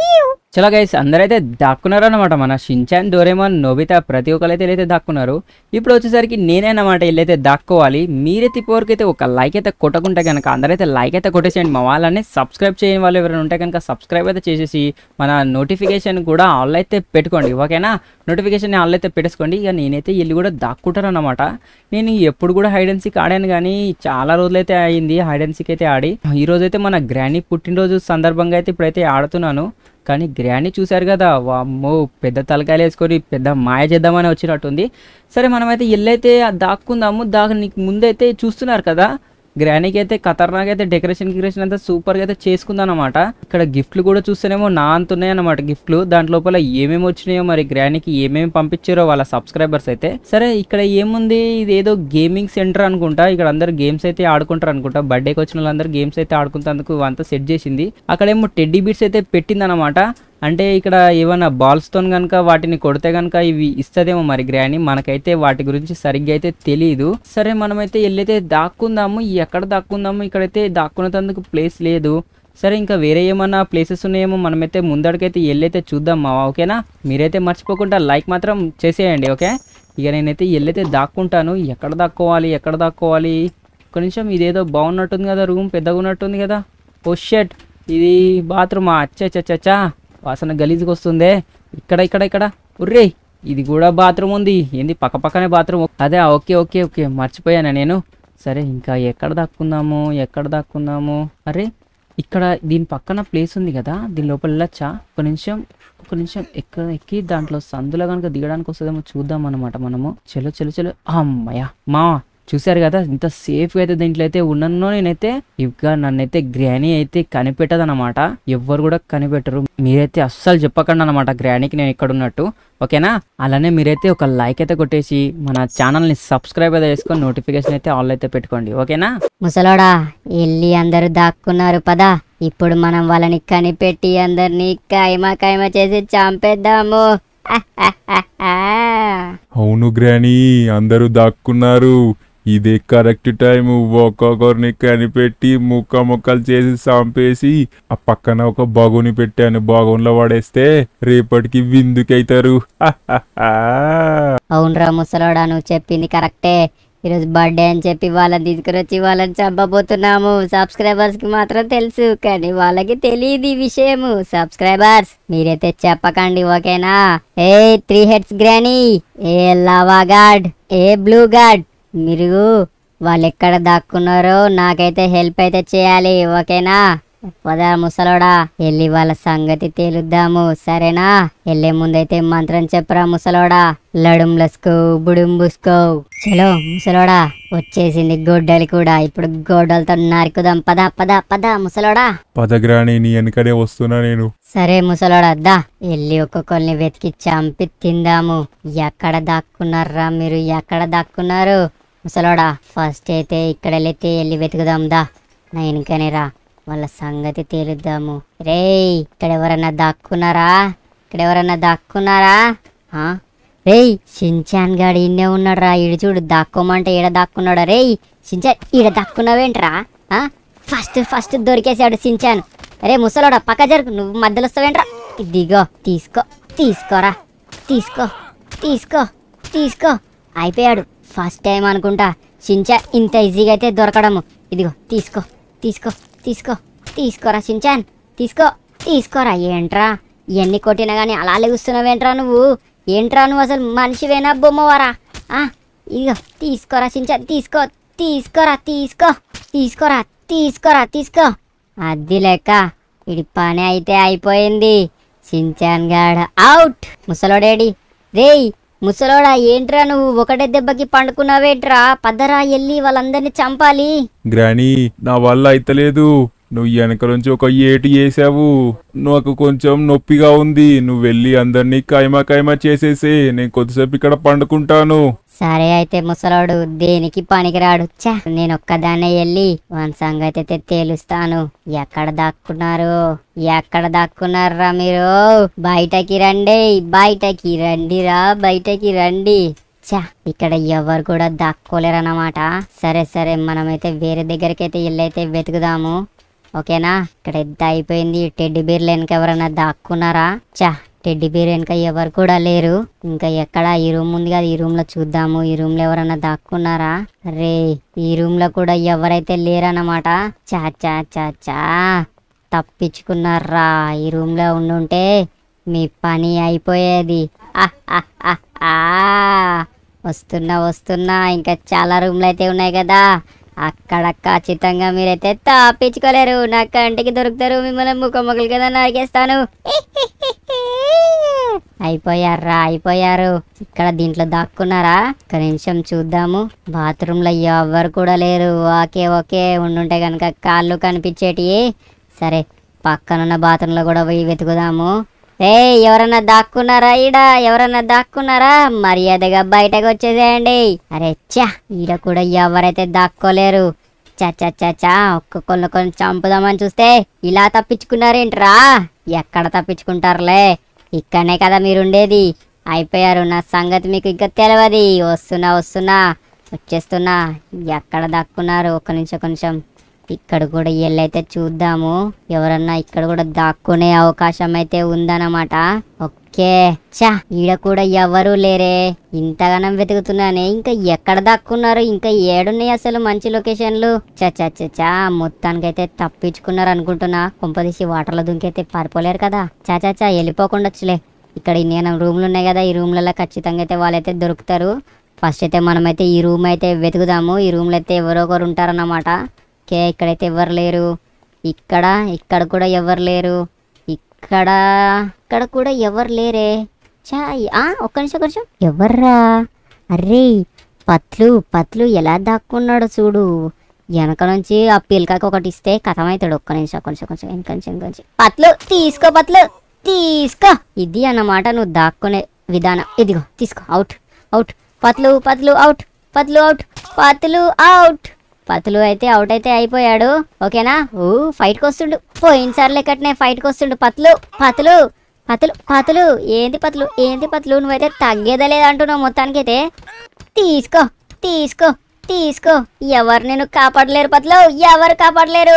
చలో గైస్ అందరైతే దాక్కున్నారు అనమాట మన షించాన్ డోరేమాన్ నోబితా ప్రతి ఒక్కరైతే వెళ్ళైతే దాక్కున్నారు ఇప్పుడు వచ్చేసరికి నేనేనమాట వెళ్ళైతే దాక్కోవాలి మీరైతే ఇప్పటివరకైతే ఒక లైక్ అయితే కొట్టకుంటే కనుక అందరైతే లైక్ అయితే కొట్టేసేయండి మా వాళ్ళని సబ్స్క్రైబ్ చేయని వాళ్ళు ఎవరైనా ఉంటే కనుక సబ్స్క్రైబ్ అయితే చేసేసి మన నోటిఫికేషన్ కూడా ఆల్ అయితే పెట్టుకోండి ఓకేనా నోటిఫికేషన్ ఆల్ అయితే పెట్టేసుకోండి ఇక నేనైతే వెళ్ళి కూడా దాక్కుంటాను అనమాట నేను ఎప్పుడు కూడా హైడ్ అండ్ సీక్ ఆడాను కానీ చాలా రోజులైతే అయింది హైడ్ అండ్ సీక్ అయితే ఆడి ఈ రోజు అయితే మన గ్రానీ పుట్టినరోజు సందర్భంగా అయితే ఇప్పుడైతే ఆడుతున్నాను కానీ గ్రానీ చూశారు కదా వామ్మో పెద్ద తలకాయలు వేసుకొని పెద్ద మాయ చేద్దామని వచ్చినట్టుంది సరే మనమైతే ఎల్లైతే దాక్కుందాము దాకా నీకు ముందైతే చూస్తున్నారు కదా గ్రానీకి అయితే ఖతర్నాక్ అయితే డెకరేషన్ గికరేషన్ అంతా సూపర్ గా అయితే చేసుకుందాం అనమాట ఇక్కడ గిఫ్ట్లు కూడా చూస్తేనేమో నా అంత ఉన్నాయి అనమాట గిఫ్ట్లు దాంట్ లోపల ఏమేమి వచ్చినాయో మరి గ్రానీకి ఏమేమి పంపించారో వాళ్ళ సబ్స్క్రైబర్స్ అయితే సరే ఇక్కడ ఏముంది ఇది ఏదో గేమింగ్ సెంటర్ అనుకుంటా ఇక్కడ అందరు గేమ్స్ అయితే ఆడుకుంటారు అనుకుంటా బర్త్డేకి వచ్చిన వాళ్ళందరూ గేమ్స్ అయితే ఆడుకుంటేందుకు అంతా సెట్ చేసింది అక్కడేమో టెడ్డీ బీట్స్ అయితే పెట్టిందనమాట అంటే ఇక్కడ ఏమైనా బాల్స్తో కనుక వాటిని కొడితే కనుక ఇవి ఇస్తదేమో మరి గ్రాని మనకైతే వాటి గురించి సరిగ్గా అయితే తెలియదు సరే మనమైతే వెళ్ళైతే దాక్కుందాము ఎక్కడ దాక్కుందాము ఇక్కడైతే దాక్కునేందుకు ప్లేస్ లేదు సరే ఇంకా వేరే ఏమన్నా ప్లేసెస్ ఉన్నాయేమో మనమైతే ముందడికైతే వెళ్ళైతే చూద్దాం మావా ఓకేనా మీరైతే మర్చిపోకుండా లైక్ మాత్రం చేసేయండి ఓకే ఇక నేనైతే వెళ్ళైతే దాక్కుంటాను ఎక్కడ దాక్కోవాలి ఎక్కడ దాక్కోవాలి ఒక నిమిషం ఇదేదో బాగున్నట్టుంది కదా రూమ్ పెద్దగా ఉన్నట్టుంది కదా ఓ షెట్ ఇది బాత్రూమా అచ్చచ్చచ్చా వాసన గలీజ్గా వస్తుందే ఇక్కడ ఇక్కడ ఇక్కడ ఉర్రే ఇది కూడా బాత్రూమ్ ఉంది ఏంది పక్క పక్కనే బాత్రూమ్ అదే ఓకే ఓకే ఓకే మర్చిపోయాను నేను సరే ఇంకా ఎక్కడ దాక్కుందాము ఎక్కడ దాక్కుందాము అరే ఇక్కడ దీని పక్కన ప్లేస్ ఉంది కదా దీని లోపల వెళ్ళొచ్చా ఒక నిమిషం ఒక నిమిషం ఎక్కడ ఎక్కి దాంట్లో సందులో కనుక దిగడానికి వస్తుందేమో చూద్దాం అనమాట మనము చెలో చెలో చెలో అమ్మయ్య మా చూశారు కదా ఇంత సేఫ్గా అయితే దీంట్లో అయితే ఉన్నానో నేనైతే ఇక నన్నైతే గ్రానీ అయితే కనిపెట్టదన్నమాట ఎవ్వరు కూడా కనిపెట్టరు మీరైతే అస్సలు చెప్పకండి అనమాట గ్రానీకి నేను ఇక్కడ ఉన్నట్టు ఓకేనా అలానే మీరైతే ఒక లైక్ అయితే కొట్టేసి మన ఛానల్ని సబ్స్క్రైబ్ అయితే చేసుకొని నోటిఫికేషన్ అయితే ఆల్ అయితే పెట్టుకోండి ఓకేనా ముసలోడా వెళ్ళి అందరూ దాక్కున్నారు పదా ఇప్పుడు మనం వాళ్ళని కనిపెట్టి అందరినీ కాయమా కాయమా చేసి చంపేద్దాము అవును గ్రానీ అందరూ దాక్కున్నారు ఇదే కరెక్ట్ టైం ఒక్కొక్కరిని కనిపెట్టి ముక్క ముక్కలు చేసి చంపేసి ఆ పక్కన ఒక బాగుని పెట్టాను బాగున్లో పడేస్తే రేపటికి విందుకైతారు అవునరా ముసలోడా నువ్వు చెప్పింది కరెక్టే ఈరోజు బర్త్డే అని చెప్పి వాళ్ళని తీసుకురొచ్చి వాళ్ళని చంపబోతున్నాము సబ్స్క్రైబర్స్ కి మాత్రం తెలుసు కానీ వాళ్ళకి తెలియదు ఈ విషయము సబ్స్క్రైబర్స్ మీరైతే చెప్పకండి ఓకేనా ఏ త్రీ హెడ్స్ గ్రానీ ఏ లావా గార్డ్ ఏ బ్లూ గార్డ్ మీరు వాళ్ళు ఎక్కడ దాక్కున్నారో నాకైతే హెల్ప్ అయితే చేయాలి ఓకేనా పదా ముసలోడా వెళ్ళి వాళ్ళ సంగతి తేలుద్దాము సరేనా వెళ్ళే ముందైతే మంత్రం చెప్పరా ముసలోడా లడుం లస్కో బుడుం బుస్కో చలో ముసలోడా వచ్చేసింది గొడ్డలి కూడా ఇప్పుడు గొడ్డలతో నరుకుదాం పద పద పద ముసలోడా పదగ్రాణి నీ వెనకనే వస్తున్నా నేను సరే ముసలోడా దా వెళ్ళి ఒక్కొక్కరిని వెతికి చంపి తిందాము ఎక్కడ దాక్కున్నారా మీరు ఎక్కడ దాక్కున్నారు ముసలోడా ఫస్ట్ అయితే ఇక్కడ వెళితే వెళ్ళి వెతుకుదాం దా నా వెనుకనే రా వాళ్ళ సంగతి తేలుద్దాము రేయ్ ఇక్కడ ఎవరన్నా దాక్కున్నారా ఇక్కడ ఎవరన్నా దాక్కున్నారా ఆ? రేయ్ షించాన్ గాడు ఇన్నే ఉన్నాడు రా ఈడు చూడు దాక్కోమంటే ఈడ దాక్కున్నాడా రేయ్ షించాన్ ఈడ దాక్కున్నావేంట్రా ఆ? ఫస్ట్ ఫస్ట్ దొరికేసాడు సించాన్ అరే ముసలోడా పక్క జరుగు నువ్వు మధ్యలో వస్తావేంట్రా ఇదిగో తీసుకో తీసుకోరా తీసుకో తీసుకో తీసుకో అయిపోయాడు ఫస్ట్ టైం అనుకుంటా షించా ఇంత ఈజీగా అయితే దొరకడము ఇదిగో తీసుకో తీసుకో తీసుకో తీసుకోరా షించాన్ తీసుకో తీసుకోరా ఏంట్రా ఇవన్నీ కొట్టినా కానీ అలా లెగుస్తున్నావేంట్రా నువ్వు ఏంట్రా నువ్వు అసలు మనిషివేనా బొమ్మవారా ఆ, ఇదిగో తీసుకోరా షించాన్ తీసుకో తీసుకోరా తీసుకో తీసుకోరా తీసుకోరా తీసుకో అది లెక్క ఇడి పని అయితే అయిపోయింది సించాన్ గాడ్ అవుట్ ముసలోడేడి రేయ్ ముసలోడా ఏంట్రా నువ్వు ఒకటే దెబ్బకి పండుకున్నావేట్రా పద్దరా ఎల్లి వాళ్ళందరినీ చంపాలి గ్రానీ నా వల్ల అయితలేదు నువ్వు వెనక నుంచి ఒక ఏటు వేసావు నాకు కొంచెం నొప్పిగా ఉంది నువ్వు వెళ్ళి అందరినీ కైమా కైమా చేసేసే నేను కొద్దిసేపు ఇక్కడ పండుకుంటాను సరే అయితే ముసలోడు దేనికి పనికిరాడు ఛా నేను ఒక్కదాన్నే వెళ్ళి వాని సంగతి అయితే తేలుస్తాను ఎక్కడ దాక్కున్నారు ఎక్కడ దాక్కున్నారా మీరు బయటకి రండి బయటకి రండిరా బయటకి రండి చా ఇక్కడ ఎవరు కూడా దాక్కోలేరన్నమాట సరే సరే మనమైతే వేరే దగ్గరికి అయితే వెళ్ళైతే వెతుకుదాము ఓకేనా ఇక్కడ ఎంత అయిపోయింది టెడ్డి బీర్లు వెనక ఎవరైనా దాక్కున్నారా చా టెడ్డి బీర్ వెనక ఎవరు కూడా లేరు ఇంకా ఎక్కడ ఈ రూమ్ ఉంది కదా ఈ రూమ్ లో చూద్దాము ఈ రూమ్ లో ఎవరైనా దాక్కున్నారా రే ఈ రూమ్ లో కూడా ఎవరైతే లేరన్నమాట చా చా చా చా తప్పించుకున్నారా ఈ రూమ్ లో ఉండుంటే మీ పని అయిపోయేది ఆహ్ ఆహ్ ఆహ్ ఆ. వస్తున్నా వస్తున్నా ఇంకా చాలా రూమ్లు అయితే ఉన్నాయి కదా అక్కడ ఖచ్చితంగా మీరైతే తప్పించుకోలేరు నా కంటికి దొరుకుతారు మిమ్మల్ని ముఖముఖలు కదా నరికేస్తాను అయిపోయారా అయిపోయారు ఇక్కడ దీంట్లో దాక్కున్నారా ఒక నిమిషం చూద్దాము బాత్రూమ్ లో ఎవరు కూడా లేరు ఓకే ఓకే ఉండుంటే కనుక కాళ్ళు కనిపించేటివి సరే పక్కనున్న బాత్రూమ్ లో కూడా పోయి వెతుకుదాము ఏ ఎవరన్నా దాక్కున్నారా ఈడ ఎవరన్నా దాక్కున్నారా మర్యాదగా బయటకు వచ్చేసేయండి అరే చా ఈడ కూడా ఎవరైతే దాక్కోలేరు చా చా చా చా ఒక్కొక్కరిని కొన్ని చంపుదామని చూస్తే ఇలా తప్పించుకున్నారేంట్రా ఎక్కడ తప్పించుకుంటారులే ఇక్కడనే కదా మీరుండేది అయిపోయారు నా సంగతి మీకు ఇంకా తెలియదు వస్తున్నా వస్తున్నా వచ్చేస్తున్నా ఎక్కడ దాక్కున్నారు ఒక్క నిమిషం ఒక నిమిషం ఇక్కడ కూడా ఎల్లైతే చూద్దాము ఎవరన్నా ఇక్కడ కూడా దాక్కునే అవకాశం అయితే ఉందన్నమాట ఓకే చా ఈడ కూడా ఎవరు లేరే ఇంతగానం వెతుకుతున్నానే ఇంకా ఎక్కడ దాక్కున్నారు ఇంకా ఏడున్నాయి అసలు మంచి లొకేషన్లు చా చా చా చా మొత్తానికైతే తప్పించుకున్నారు అనుకుంటున్నా కొంపదీసి వాటర్లో దుంకైతే పారిపోలేరు కదా చా చా చా వెళ్ళిపోకుండా వచ్చులే ఇక్కడ నేను రూమ్లు ఉన్నాయి కదా ఈ రూమ్లలో ఖచ్చితంగా అయితే వాళ్ళైతే దొరుకుతారు ఫస్ట్ అయితే మనమైతే ఈ రూమ్ అయితే వెతుకుదాము ఈ రూమ్లో అయితే ఎవరో ఒకరు ఉంటారన్నమాట ఓకే ఇక్కడైతే ఎవరు లేరు ఇక్కడ ఇక్కడ కూడా ఎవరు లేరు ఇక్కడ ఇక్కడ కూడా ఎవరు లేరే చా ఆ ఒక్క నిమిషం ఒక్క నిమిషం ఎవర్రా అరే పత్లు పత్లు ఎలా దాక్కున్నాడు చూడు వెనక నుంచి ఆ పిల్కాకి ఒకటి ఇస్తే కథమవుతాడు ఒక్క నిమిషం కొంచెం కొంచెం వెనక నుంచి వెనక నుంచి పత్లు తీసుకో పత్లు తీసుకో ఇది అన్నమాట నువ్వు దాక్కునే విధానం ఇదిగో తీసుకో అవుట్ అవుట్ పత్లు పత్లు అవుట్ పత్లు అవుట్ పత్లు అవుట్ పత్లు అయితే అవుట్ అయితే అయిపోయాడు ఓకేనా ఊ ఫైట్కి వస్తుండు పోయినసారి లెక్కటనే ఫైట్కి వస్తుండు పత్లు పత్లు పత్లు పత్లు ఏంది పత్లు ఏంది పత్లు నువ్వైతే తగ్గేదా లేదంటున్నావు మొత్తానికైతే తీసుకో తీసుకో తీసుకో ఎవరు నేను కాపాడలేరు పత్లు ఎవరు కాపాడలేరు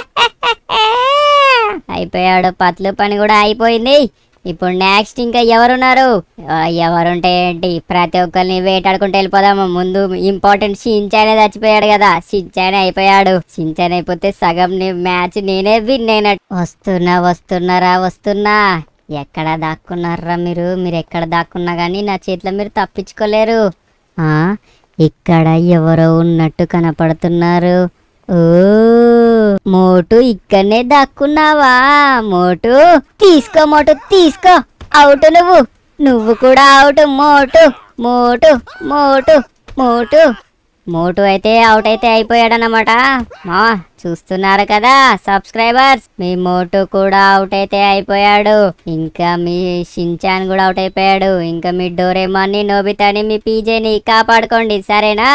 అయిపోయాడు పత్లు పని కూడా అయిపోయింది ఇప్పుడు నెక్స్ట్ ఇంకా ఎవరున్నారు ఆ, ఎవరుంటే ఏంటి ప్రతి ఒక్కరిని వేటాడుకుంటూ వెళ్ళిపోదాము ముందు ఇంపార్టెంట్ షించానే చచ్చిపోయాడు కదా షించానే అయిపోయాడు షించాన్ అయిపోతే సగం మ్యాచ్ నేనే విన్ అయినట్టు వస్తున్నా వస్తున్నారా వస్తున్నా ఎక్కడ దాక్కున్నారా మీరు మీరు ఎక్కడ దాక్కున్నా కానీ నా చేతిలో మీరు తప్పించుకోలేరు ఆ ఇక్కడ ఎవరో ఉన్నట్టు కనపడుతున్నారు ఓ మోటు ఇక్కడనే దాక్కున్నావా మోటు తీసుకో మోటు తీసుకో అవుట్ నువ్వు నువ్వు కూడా అవుట్ మోటు మోటు మోటు మోటు మోటు అయితే అవుట్ అయితే అయిపోయాడన్నమాట మా చూస్తున్నారు కదా సబ్స్క్రైబర్స్ మీ మోటు కూడా అవుట్ అయితే అయిపోయాడు ఇంకా మీ షించాన్ కూడా అవుట్ అయిపోయాడు ఇంకా మీ డోరేమాన్ని నోబితాని మీ పీజేని కాపాడుకోండి సరేనా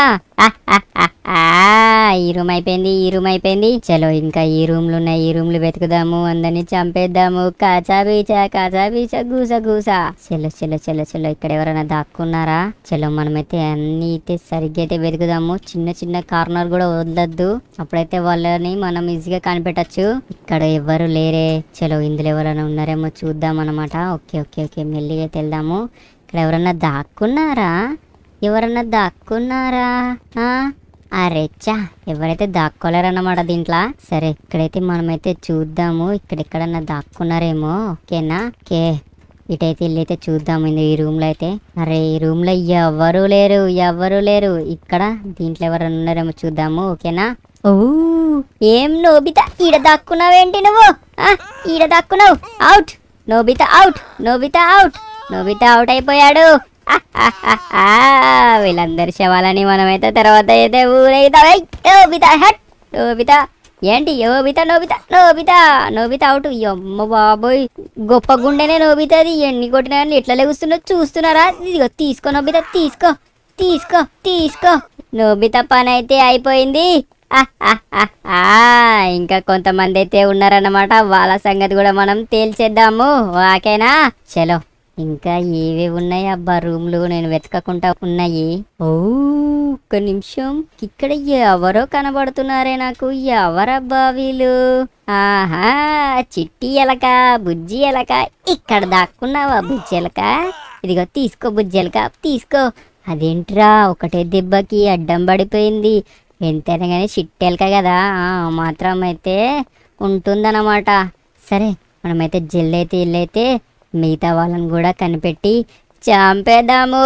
ఈ రూమ్ అయిపోయింది ఈ రూమ్ అయిపోయింది చలో ఇంకా ఈ రూమ్లు ఉన్నాయి ఈ రూమ్లు వెతుకుదాము అందరిని చంపేద్దాము కాచా బీచా కాచా బీచా గూస గూస చలో చలో చలో చలో ఇక్కడ ఎవరైనా దాక్కున్నారా చలో మనమైతే అన్ని అయితే సరిగ్గా అయితే వెతుకుదాము చిన్న చిన్న కార్నర్ కూడా వదలద్దు అప్పుడైతే వాళ్ళని మనం ఈజీగా కనిపెట్టచ్చు ఇక్కడ ఎవరు లేరే చలో ఇందులో ఎవరైనా ఉన్నారేమో చూద్దాం అనమాట ఓకే ఓకే ఓకే మెల్లిగా అయితే వెళ్దాము ఇక్కడ ఎవరన్నా దాక్కున్నారా ఎవరన్నా దాక్కున్నారా ఆ? అరెచ్చా ఎవరైతే దాక్కోలేరన్నమాట దీంట్లో సరే ఇక్కడైతే మనమైతే చూద్దాము ఇక్కడెక్కడన్నా దాక్కున్నారేమో ఓకేనా ఓకే ఇటైతే వెళ్ళైతే చూద్దాము ఇందు ఈ రూమ్ లో అయితే అరే ఈ రూమ్ లో ఎవరు లేరు ఎవరు లేరు ఇక్కడ దీంట్లో ఎవరైనా ఉన్నారేమో చూద్దాము ఓకేనా ఓ ఏం నోబిత ఈడ దాక్కున్నావేంటి నువ్వు ఆ, ఈడ దాక్కున్నావు out Nobita out Nobita out Nobita out అయిపోయాడు ఆహాహాహా. వీళ్ళందరి శవాలని మనమైతే తర్వాత అయితే ఊరైతే నోబిత హట్ నోబిత ఏంటి Nobita Nobita Nobita Nobita out అమ్మ బాబోయ్ గొప్ప గుండెనే నోబితది ఎన్ని కొట్టినా కానీ ఎట్లా లెగుస్తున్నా చూస్తున్నారా ఇదిగో తీసుకో నోబిత తీసుకో తీసుకో తీసుకో నోబిత పని అయితే అయిపోయింది ఆహాహాహా. ఇంకా కొంతమంది అయితే ఉన్నారన్నమాట వాళ్ళ సంగతి కూడా మనం తేల్చేద్దాము ఓకేనా చలో ఇంకా ఏవి ఉన్నాయి అబ్బా రూమ్లు నేను వెతకకుండా ఉన్నాయి ఓ ఒక్క నిమిషం ఇక్కడ ఎవరో కనబడుతున్నారే నాకు ఎవరబ్బా వీళ్ళు ఆహా చిట్టి ఎలక బుజ్జి ఎలక ఇక్కడ దాక్కున్నావా బుజ్జి ఎలక ఇదిగో తీసుకో బుజ్జి ఎలక తీసుకో అదేంట్రా ఒకటే దెబ్బకి అడ్డం పడిపోయింది ఎంతైనా కానీ చిట్టెలక కదా ఆ, మాత్రం అయితే ఉంటుందన్నమాట సరే మనమైతే జల్లైతే ఇల్లైతే మిగతా వాళ్ళని కూడా కనిపెట్టి చంపేద్దాము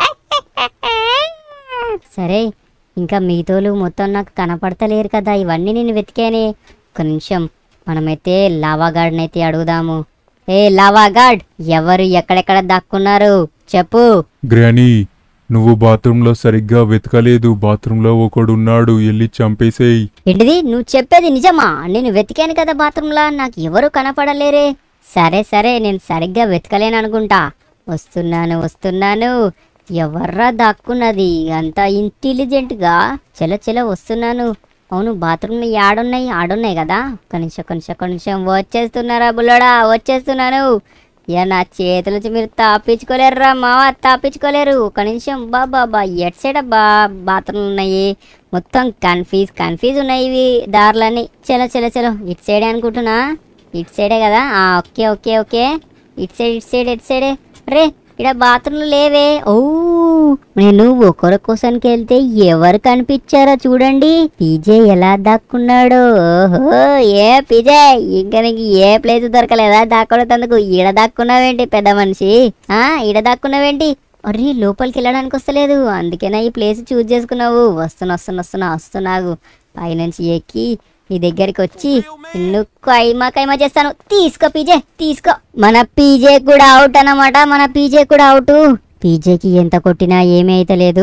సరే ఇంకా మిగతాలు మొత్తం నాకు కనపడతలేరు కదా ఇవన్నీ నేను వెతికానే ఒక నిమిషం మనమైతే లావాగాడ్ని అయితే అడుగుదాము ఏ లావాగాడ్ ఎవరు ఎక్కడెక్కడ దాక్కున్నారు చెప్పు గ్రానీ నువ్వు బాత్రూంలో సరిగ్గా వెతకలేదు బాత్రూంలో ఒకడున్నాడు వెళ్ళి చంపేసేయ్ ఏంటిది నువ్వు చెప్పేది నిజమా నేను వెతికాను కదా బాత్రూంలో నాకు ఎవరు కనపడలేరే సరే సరే నేను సరిగ్గా వెతకలేను అనుకుంటా వస్తున్నాను వస్తున్నాను ఎవర్రా దాక్కున్నది అంత ఇంటెలిజెంట్గా చలో చలో వస్తున్నాను అవును బాత్రూమ్లో యాడున్నాయి ఆడున్నాయి కదా ఒక నిమిషం ఒక నిమిషం ఒక నిమిషం వచ్చేస్తున్నారా బుల్లడా వచ్చేస్తున్నాను ఇక నా చేతుల నుంచి మీరు తాపించుకోలేరురా మావా తాపించుకోలేరు ఒక నిమిషం బా బా బా ఎట్ సైడ్ బా బాత్రూమ్లు ఉన్నాయి మొత్తం కన్ఫ్యూజ్ కన్ఫ్యూజ్ ఉన్నాయి ఇవి దారులన్నీ చలో చలో చలో ఇటు సైడే అనుకుంటున్నా ఇటు సైడే కదా ఆ, ఓకే ఓకే ఓకే ఇటు సైడ్ ఇటు సైడ్ ఇటు సైడే రే ఇక్కడ బాత్రూమ్లు లేవే ఓ నేను ఒకరి కోసానికి వెళ్తే ఎవరు కనిపించారో చూడండి పీజే ఎలా దాక్కున్నాడు ఓహో ఏ పీజే ఇంకా నీకు ఏ ప్లేస్ దొరకలేదా దాక్కోవడందుకు ఈడ దాక్కున్నావేంటి పెద్ద మనిషి ఆ ఈడ దాక్కున్నావేంటి అరే లోపలికి వెళ్ళడానికి వస్తలేదు అందుకేనా ఈ ప్లేస్ చూజ్ చేసుకున్నావు వస్తున్నా వస్తున్నా వస్తున్నా వస్తున్నాగు పైనుంచి ఎక్కి నీ దగ్గరికి వచ్చి నిన్ను కైమా కైమా చేస్తాను తీసుకో పీజే తీసుకో మన పీజే కూడా అవుట్ అన్నమాట మన పీజే కూడా అవుట్ పీజేకి ఎంత కొట్టినా ఏమీ అయితే లేదు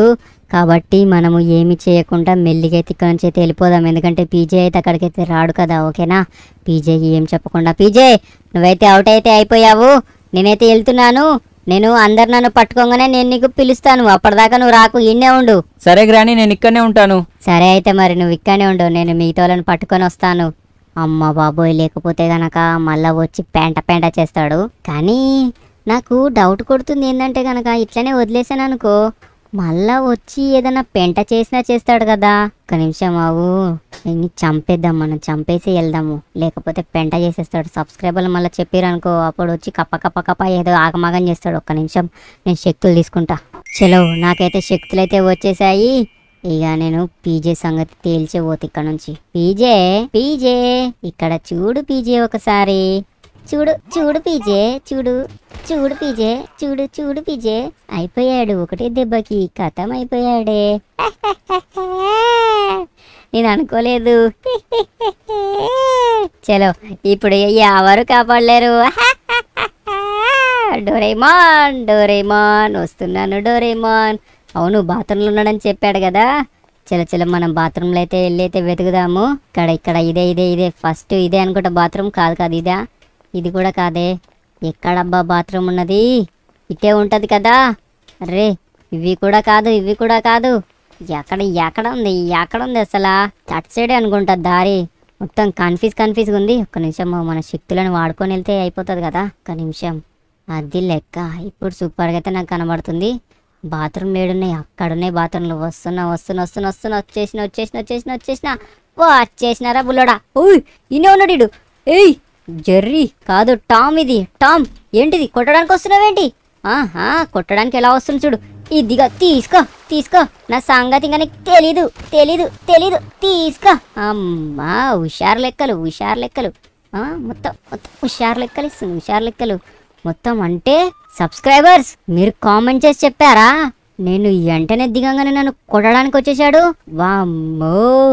కాబట్టి మనము ఏమి చేయకుండా మెల్లిగా అయితే ఇక్కడ నుంచి అయితే వెళ్ళిపోదాం ఎందుకంటే పీజే అయితే అక్కడికైతే రాడు కదా ఓకేనా పీజేకి ఏం చెప్పకుండా పీజే నువ్వైతే అవుట్ అయితే అయిపోయావు నేనైతే వెళ్తున్నాను నేను అందరు నన్ను పట్టుకోగానే నేను నీకు పిలుస్తాను అప్పటిదాకా నువ్వు రాకు ఇన్నే ఉండు సరే గ్రాని నేను ఇక్కడనే ఉంటాను సరే అయితే మరి నువ్వు ఇక్కడనే ఉండు నేను మిగతా వాళ్ళని పట్టుకొని వస్తాను అమ్మ బాబోయ్ లేకపోతే గనక మళ్ళా వచ్చి పెంట పెంట చేస్తాడు కానీ నాకు డౌట్ కొడుతుంది ఏంటంటే గనక ఇట్లనే వదిలేసాను అనుకో మళ్ళా వచ్చి ఏదైనా పెంట చేసినా చేస్తాడు కదా ఒక నిమిషం ఆవు నేను చంపేద్దాం మనం చంపేసి వెళ్దాము లేకపోతే పెంట చేసేస్తాడు సబ్స్క్రైబర్లు మళ్ళీ చెప్పారనుకో అప్పుడు వచ్చి కప్ప కప్ప కప్ప ఏదో ఆగమాగం చేస్తాడు ఒక్క నిమిషం నేను శక్తులు తీసుకుంటా చలో నాకైతే శక్తులు అయితే వచ్చేసాయి ఇక నేను పీజే సంగతి తేల్చేపోతే ఇక్కడ నుంచి పీజే పీజే ఇక్కడ చూడు పీజే ఒకసారి చూడు చూడు పీజే చూడు చూడు పీజే చూడు చూడు పీజే అయిపోయాడు ఒకటే దెబ్బకి కథం అయిపోయాడే నేను అనుకోలేదు చలో ఇప్పుడు ఎవరు కాపాడలేరు డోరేమాన్ డోరేమాన్ వస్తున్నాను డోరేమాన్ అవును బాత్రూంలో ఉన్నాడని చెప్పాడు కదా చలో చలో మనం బాత్రూంలో అయితే వెళ్ళి అయితే వెతుకుదాము ఇక్కడ ఇక్కడ ఇదే ఇదే ఇదే ఫస్ట్ ఇదే అనుకుంటా బాత్రూమ్ కాదు కాదు ఇదా ఇది కూడా కాదే ఎక్కడబ్బా బాత్రూమ్ ఉన్నది ఇటే ఉంటది కదా అరే ఇవి కూడా కాదు ఇవి కూడా కాదు ఎక్కడ ఎక్కడ ఉంది ఎక్కడ ఉంది అసలు అటు సైడే అనుకుంటా దారి మొత్తం కన్ఫ్యూజ్ కన్ఫ్యూజ్గా ఉంది ఒక్క నిమిషం మన శక్తులను వాడుకొని వెళ్తే అయిపోతుంది కదా ఒక్క నిమిషం అది లెక్క ఇప్పుడు సూపర్గా అయితే నాకు కనబడుతుంది బాత్రూమ్ లేడున్నాయి అక్కడున్నాయి బాత్రూంలో వస్తున్నా వస్తున్నా వస్తున్నా వస్తున్నా వచ్చేసిన వచ్చేసిన వచ్చేసిన వచ్చేసిన ఓ వచ్చేసినారా బుల్లోడా ఓయ్ ఇనే ఉన్నాడు ఈడు. ఏయ్ జెర్రీ కాదు టామ్ ఇది టామ్ ఏంటిది కొట్టడానికి వస్తున్నావేంటి ఆహా కొట్టడానికి ఎలా వస్తుంది చూడు ఇదిగా తీసుకో తీసుకో నా సంగతి ఇంకా నీకు తెలీదు తెలీదు తెలీదు తీసుకో అమ్మా హుషారు లెక్కలు హుషారు లెక్కలు ఆ, మొత్తం మొత్తం హుషారు లెక్కలు ఇస్తుంది హుషారు లెక్కలు మొత్తం అంటే సబ్స్క్రైబర్స్ మీరు కామెంట్ చేసి చెప్పారా నేను వెంటనే దిగంగానే నన్ను కొట్టడానికి వచ్చేసాడు వామ్మో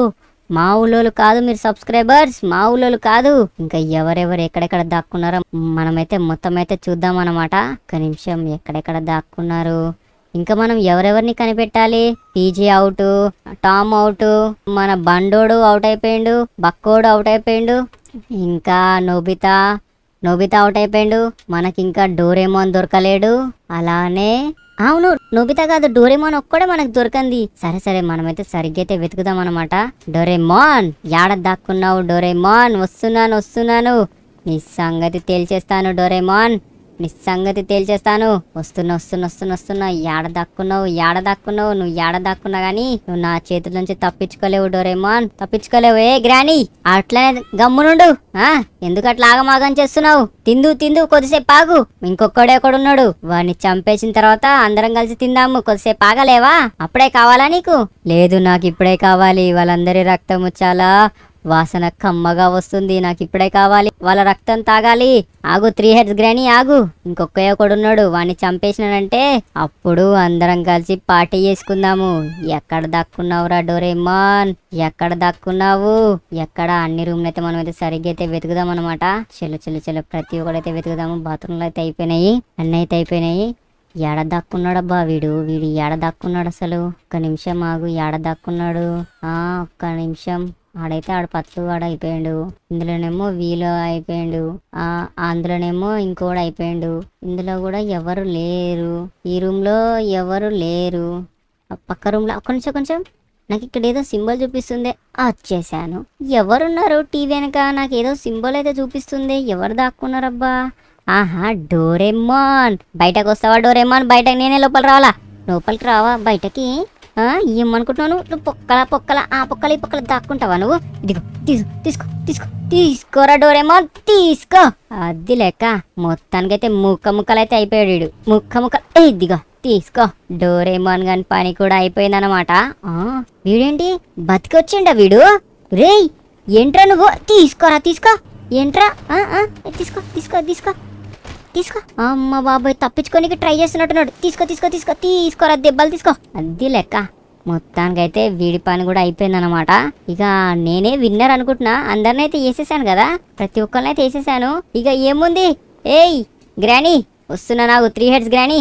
మా ఊళ్ళోలు కాదు మీరు సబ్స్క్రైబర్స్ మా ఊళ్ళోలు కాదు ఇంకా ఎవరెవరు ఎక్కడెక్కడ దాక్కున్నారో మనమైతే మొత్తం అయితే చూద్దాం అన్నమాట ఒక నిమిషం ఎక్కడెక్కడ దాక్కున్నారు ఇంకా మనం ఎవరెవరిని కనిపెట్టాలి పీజీ అవుట్ టామ్ అవుట్ మన బండోడు అవుట్ అయిపోయిండు బక్కోడు అవుట్ అయిపోయిండు ఇంకా నోబితా నోబితా అవుట్ అయిపోయిండు మనకి ఇంకా డోరేమోన్ దొరకలేడు అలానే అవును నోబితా కాదు డోరేమోన్ ఒక్కడే మనకు దొరకంది సరే సరే మనమైతే సరిగ్గా అయితే వెతుకుదాం అనమాట డోరేమోన్ యాడ దాక్కున్నావు డోరేమోన్ వస్తున్నాను వస్తున్నాను నీ సంగతి తేల్చేస్తాను డోరేమోన్ నీ సంగతి తేల్చేస్తాను వస్తున్నా వస్తున్నా వస్తున్నా వస్తున్నా యాడ దాక్కున్నావు యాడ దాక్కున్నావు నువ్వు యాడ దాక్కున్నా గానీ నువ్వు నా చేతుల నుంచి తప్పించుకోలేవు డోరేమాన్ తప్పించుకోలేవు ఏ గ్రాని అట్లనే గమ్మునుండు ఆ ఎందుకు అట్లా ఆగమాగం చేస్తున్నావు తిందు తిందు కొద్దిసేపు ఆగు ఇంకొక్కడే ఒకడున్నాడు వాడిని చంపేసిన తర్వాత అందరం కలిసి తిందాము కొద్దిసేపు ఆగలేవా అప్పుడే కావాలా నీకు లేదు నాకు ఇప్పుడే కావాలి వాళ్ళందరి రక్తము చాలా వాసన కమ్మగా వస్తుంది నాకు ఇప్పుడే కావాలి వాళ్ళ రక్తం తాగాలి ఆగు త్రీ హెడ్స్ గ్రాని ఆగు ఇంకొక ఒకడున్నాడు వాడిని చంపేసినాడంటే అప్పుడు అందరం కలిసి పార్టీ చేసుకుందాము ఎక్కడ దాక్కున్నావురా డోరేమాన్ ఎక్కడ దాక్కున్నావు ఎక్కడ అన్ని రూమ్లు అయితే మనం అయితే సరిగ్గా అయితే వెతుకుదాం అనమాట చెల్లు చెల్లు చెల్లు ప్రతి ఒక్కడైతే వెతుకుదాము బాత్రూంలో అయితే అయిపోయినాయి అన్నీ అయితే అయిపోయినాయి ఏడ దాక్కున్నాడబ్బా వీడు వీడు ఏడ దాక్కున్నాడు అసలు ఒక్క నిమిషం ఆగు ఏడ దాక్కున్నాడు ఆ ఒక్క నిమిషం ఆడైతే ఆడ పత్లు ఆడ అయిపోయాడు ఇందులోనేమో వీలు అయిపోయాడు ఆ అందులోనేమో ఇంకోడు అయిపోయాడు ఇందులో కూడా ఎవరు లేరు ఈ రూమ్ లో ఎవరు లేరు ఆ పక్క రూమ్ లో కొంచెం కొంచెం నాకు ఇక్కడ ఏదో సింబల్ చూపిస్తుంది ఆ, వచ్చేసాను ఎవరున్నారు టీవీ వెనక నాకు ఏదో సింబల్ అయితే చూపిస్తుంది ఎవరు దాక్కున్నారబ్బా ఆహా డోరేమాన్ బయటకు వస్తావా డోరేమాన్ బయటకు నేనే లోపల రావాలా లోపలికి రావా బయటకి ఆ, ఏమనుకుంటున్నావు నువ్వు పొక్కల పొక్కల ఆ పొక్కల ఈ పొక్కల దాక్కుంటావా నువ్వు ఇదిగో తీసుకో తీసుకో తీసుకో తీసుకోరా డోరేమాన్ తీసుకో అది లెక్క మొత్తానికైతే ముక్క ముక్కలైతే అయిపోయాడు వీడు ముక్క ముక్క ఏ, ఇదిగో తీసుకో డోరేమాన్ గాని పని కూడా అయిపోయిందన్నమాట ఆ, వీడేంటి బతికొచ్చిండా వీడు రేయ్ ఏంట్రా నువ్వు తీసుకోరా తీసుకో ఏంట్రా ఆ, ఆ, తీసుకో తీసుకో తీసుకో తీసుకో అమ్మ బాబాయ్ తప్పించుకోనికి ట్రై చేస్తున్నట్టున్నాడు తీసుకో తీసుకో తీసుకో తీసుకోరా దెబ్బలు తీసుకో అది లెక్క మొత్తానికైతే వీడి పని కూడా అయిపోయిందన్నమాట ఇక నేనే విన్నర్ అనుకుంటున్నా అందరిని అయితే వేసేసాను కదా ప్రతి ఒక్కరిని అయితే వేసేసాను ఇక ఏముంది ఏయ్ గ్రానీ వస్తున్నా నాకు త్రీ హెడ్స్ గ్రానీ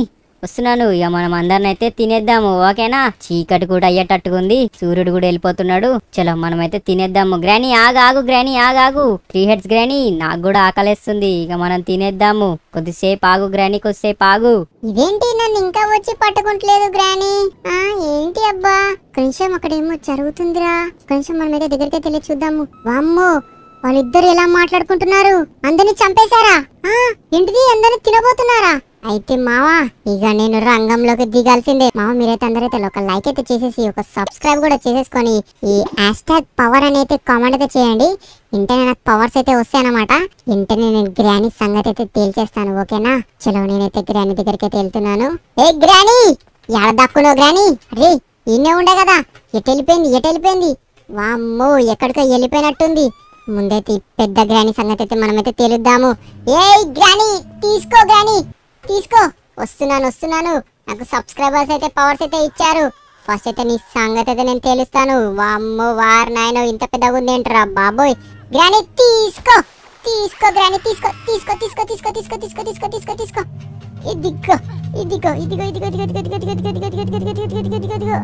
వస్తున్నాను ఇక మనం అందరిని అయితే తినేద్దాము ఓకేనా చీకటి కూడా అయ్యేటట్టుగా సూర్యుడు కూడా వెళ్ళిపోతున్నాడు చలో మనమైతే తినేద్దాము గ్రానీ ఆగు ఆగు గ్రానీ ఆగు ఆగు త్రీ హెడ్స్ గ్రానీ నాకు కూడా ఆకలేస్తుంది ఇక మనం తినేద్దాము కొద్దిసేపు ఆగు గ్రానీ కొద్దిసేపు ఆగు ఇదేంటి నన్ను ఇంకా వచ్చి పట్టుకుంటలేదు గ్రాని ఆ ఏంటి అబ్బా కొంచెం అక్కడేమో జరుగుతుందిరా కొంచెం మనం అయితే దగ్గరికి వెళ్ళి చూద్దాము వామ్మో వాళ్ళిద్దరు ఎలా మాట్లాడుకుంటున్నారు అందరిని చంపేశారా ఆ ఏంటిది అందరిని తినబోతున్నారా అయితే మావా ఇక నేను రంగంలోకి దిగాల్సిందే మావ మీరైతే అందరైతే ఒక లైక్ అయితే చేసేసి ఒక సబ్స్క్రైబ్ కూడా చేసేసుకొని ఈ హ్యాష్ ట్యాగ్ పవర్ అని అయితే కామెంట్ అయితే చేయండి వెంటనే నాకు పవర్స్ అయితే వస్తాయన్నమాట వెంటనే నేను గ్రానీ సంగతి అయితే తేల్చేస్తాను ఓకేనా చలో నేనైతే గ్రానీ దగ్గరికి అయితే వెళ్తున్నాను ఏ గ్రానీ ఎడ దక్కునో గ్రానీ రే ఈయనే ఉండే కదా ఎటు వెళ్ళిపోయింది ఎటు వెళ్ళిపోయింది వామ్మో ఎక్కడికో వెళ్ళిపోయినట్టుంది ముందైతే ఈ పెద్ద గ్రానీ సంగతి అయితే మనమైతే తేలుద్దాము ఏ గ్రానీ తీసుకో గ్రానీ తీసుకో వస్తున్నాను వస్తున్నాను నాకు సబ్స్క్రైబర్స్ అయితే పవర్స్ అయితే ఇచ్చారు ఫస్ట్ అయితే నీ సంగతి అయితే నేను తెలుస్తాను వామ్మో వార్ నాయనో ఇంత పెద్దగా ఉంది ఏంట్రా బాబోయ్ గ్రానీ తీసుకో తీసుకో గ్రానీ తీసుకో తీసుకో తీసుకో తీసుకో తీసుకో తీసుకో తీసుకో తీసుకో తీసుకో ఇదిగో ఇదిగో ఇదిగో ఇదిగో ఇదిగో ఇదిగో ఇదిగో ఇదిగో ఇదిగో ఇదిగో ఇదిగో ఇదిగో ఇదిగో ఇదిగో ఇదిగో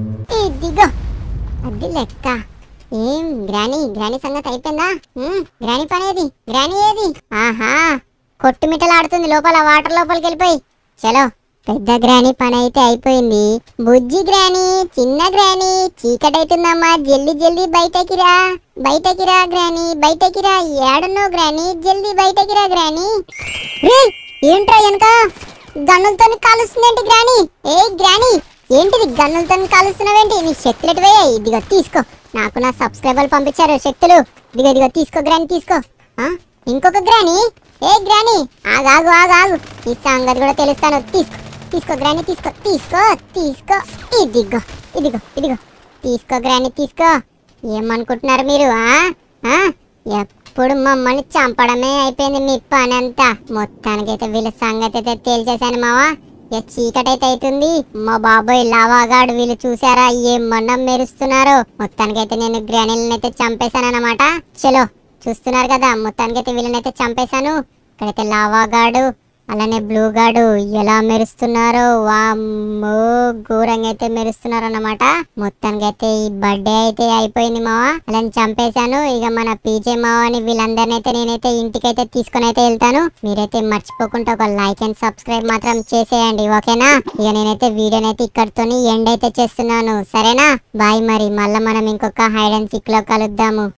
ఇదిగో అది లెక్క ఏం గ్రానీ గ్రానీ సంగతి అయిపోయిందా ఉమ్, గ్రానీ పని ఏది గ్రానీ ఏది ఆహా కొట్టుమిట్టలాడుతుంది లోపల వాటర్ లోపలికి వెళ్ళిపోయి చలో పెద్ద గ్రానీ పని అయితే అయిపోయింది బుజ్జి గ్రానీ చిన్న గ్రానీ చీకటి అవుతుందమ్మా జల్దీ జల్దీ బయటకి రా బయటకి రా గ్రానీ బయటకి రా ఏడున్నావు గ్రానీ జల్దీ బయటకి రా గ్రానీ రే ఏంట్రా వెనక గన్నులతో కాలుస్తుందేంటి గ్రానీ ఏ గ్రానీ ఏంటిది గన్నులతో కాలుస్తున్నావేంటి నీ శక్తులు ఎటువయ్యాయి ఇదిగో తీసుకో నాకు నా సబ్స్క్రైబర్లు పంపించారు శక్తులు ఇదిగో ఇదిగో తీసుకో గ్రానీ తీసుకో ఆ ఇంకొక గ్రానీ ఏ గ్రానీ ఆగు ఆగు ఆగు ఆగు ఈ సంగతి కూడా తెలుస్తాను తీసుకో తీసుకో గ్రానీ తీసుకో తీసుకో తీసుకో ఇదిగో ఇదిగో ఇదిగో తీసుకో గ్రానీ తీసుకో ఏమనుకుంటున్నారు మీరు ఆ ఆ? ఎప్పుడు మమ్మల్ని చంపడమే అయిపోయింది మీ పని అంతా మొత్తానికైతే వీళ్ళ సంగతి అయితే తేల్చేశాను మావా ఇక చీకటైతే అవుతుంది మా బాబోయ్ లావాగాడు వీళ్ళు చూసారా ఏం మొండం మెరుస్తున్నారు మొత్తానికైతే నేను గ్రానీలను అయితే చంపేశాను అనమాట చలో చూస్తున్నారు కదా మొత్తానికైతే వీళ్ళనైతే చంపేశాను ఇక్కడైతే లావాగాడు అలానే బ్లూ గాడు ఎలా మెరుస్తున్నారో వామ్మో ఘోరంగా అయితే మెరుస్తున్నారు అన్నమాట మొత్తానికి అయితే ఈ బర్త్డే అయితే అయిపోయింది మావా అలా చంపేశాను ఇక మన పీజే మావాని వీళ్ళందరినీ అయితే నేనైతే ఇంటికైతే తీసుకొని అయితే వెళ్తాను మీరైతే మర్చిపోకుండా ఒక లైక్ అండ్ సబ్స్క్రైబ్ మాత్రం చేసేయండి ఓకేనా ఇక నేనైతే వీడియోని అయితే ఇక్కడితోని ఎండ్ అయితే చేస్తున్నాను సరేనా బాయ్ మరి మళ్ళీ మనం ఇంకొక హైడ్ అండ్ సిక్ లో కలుద్దాము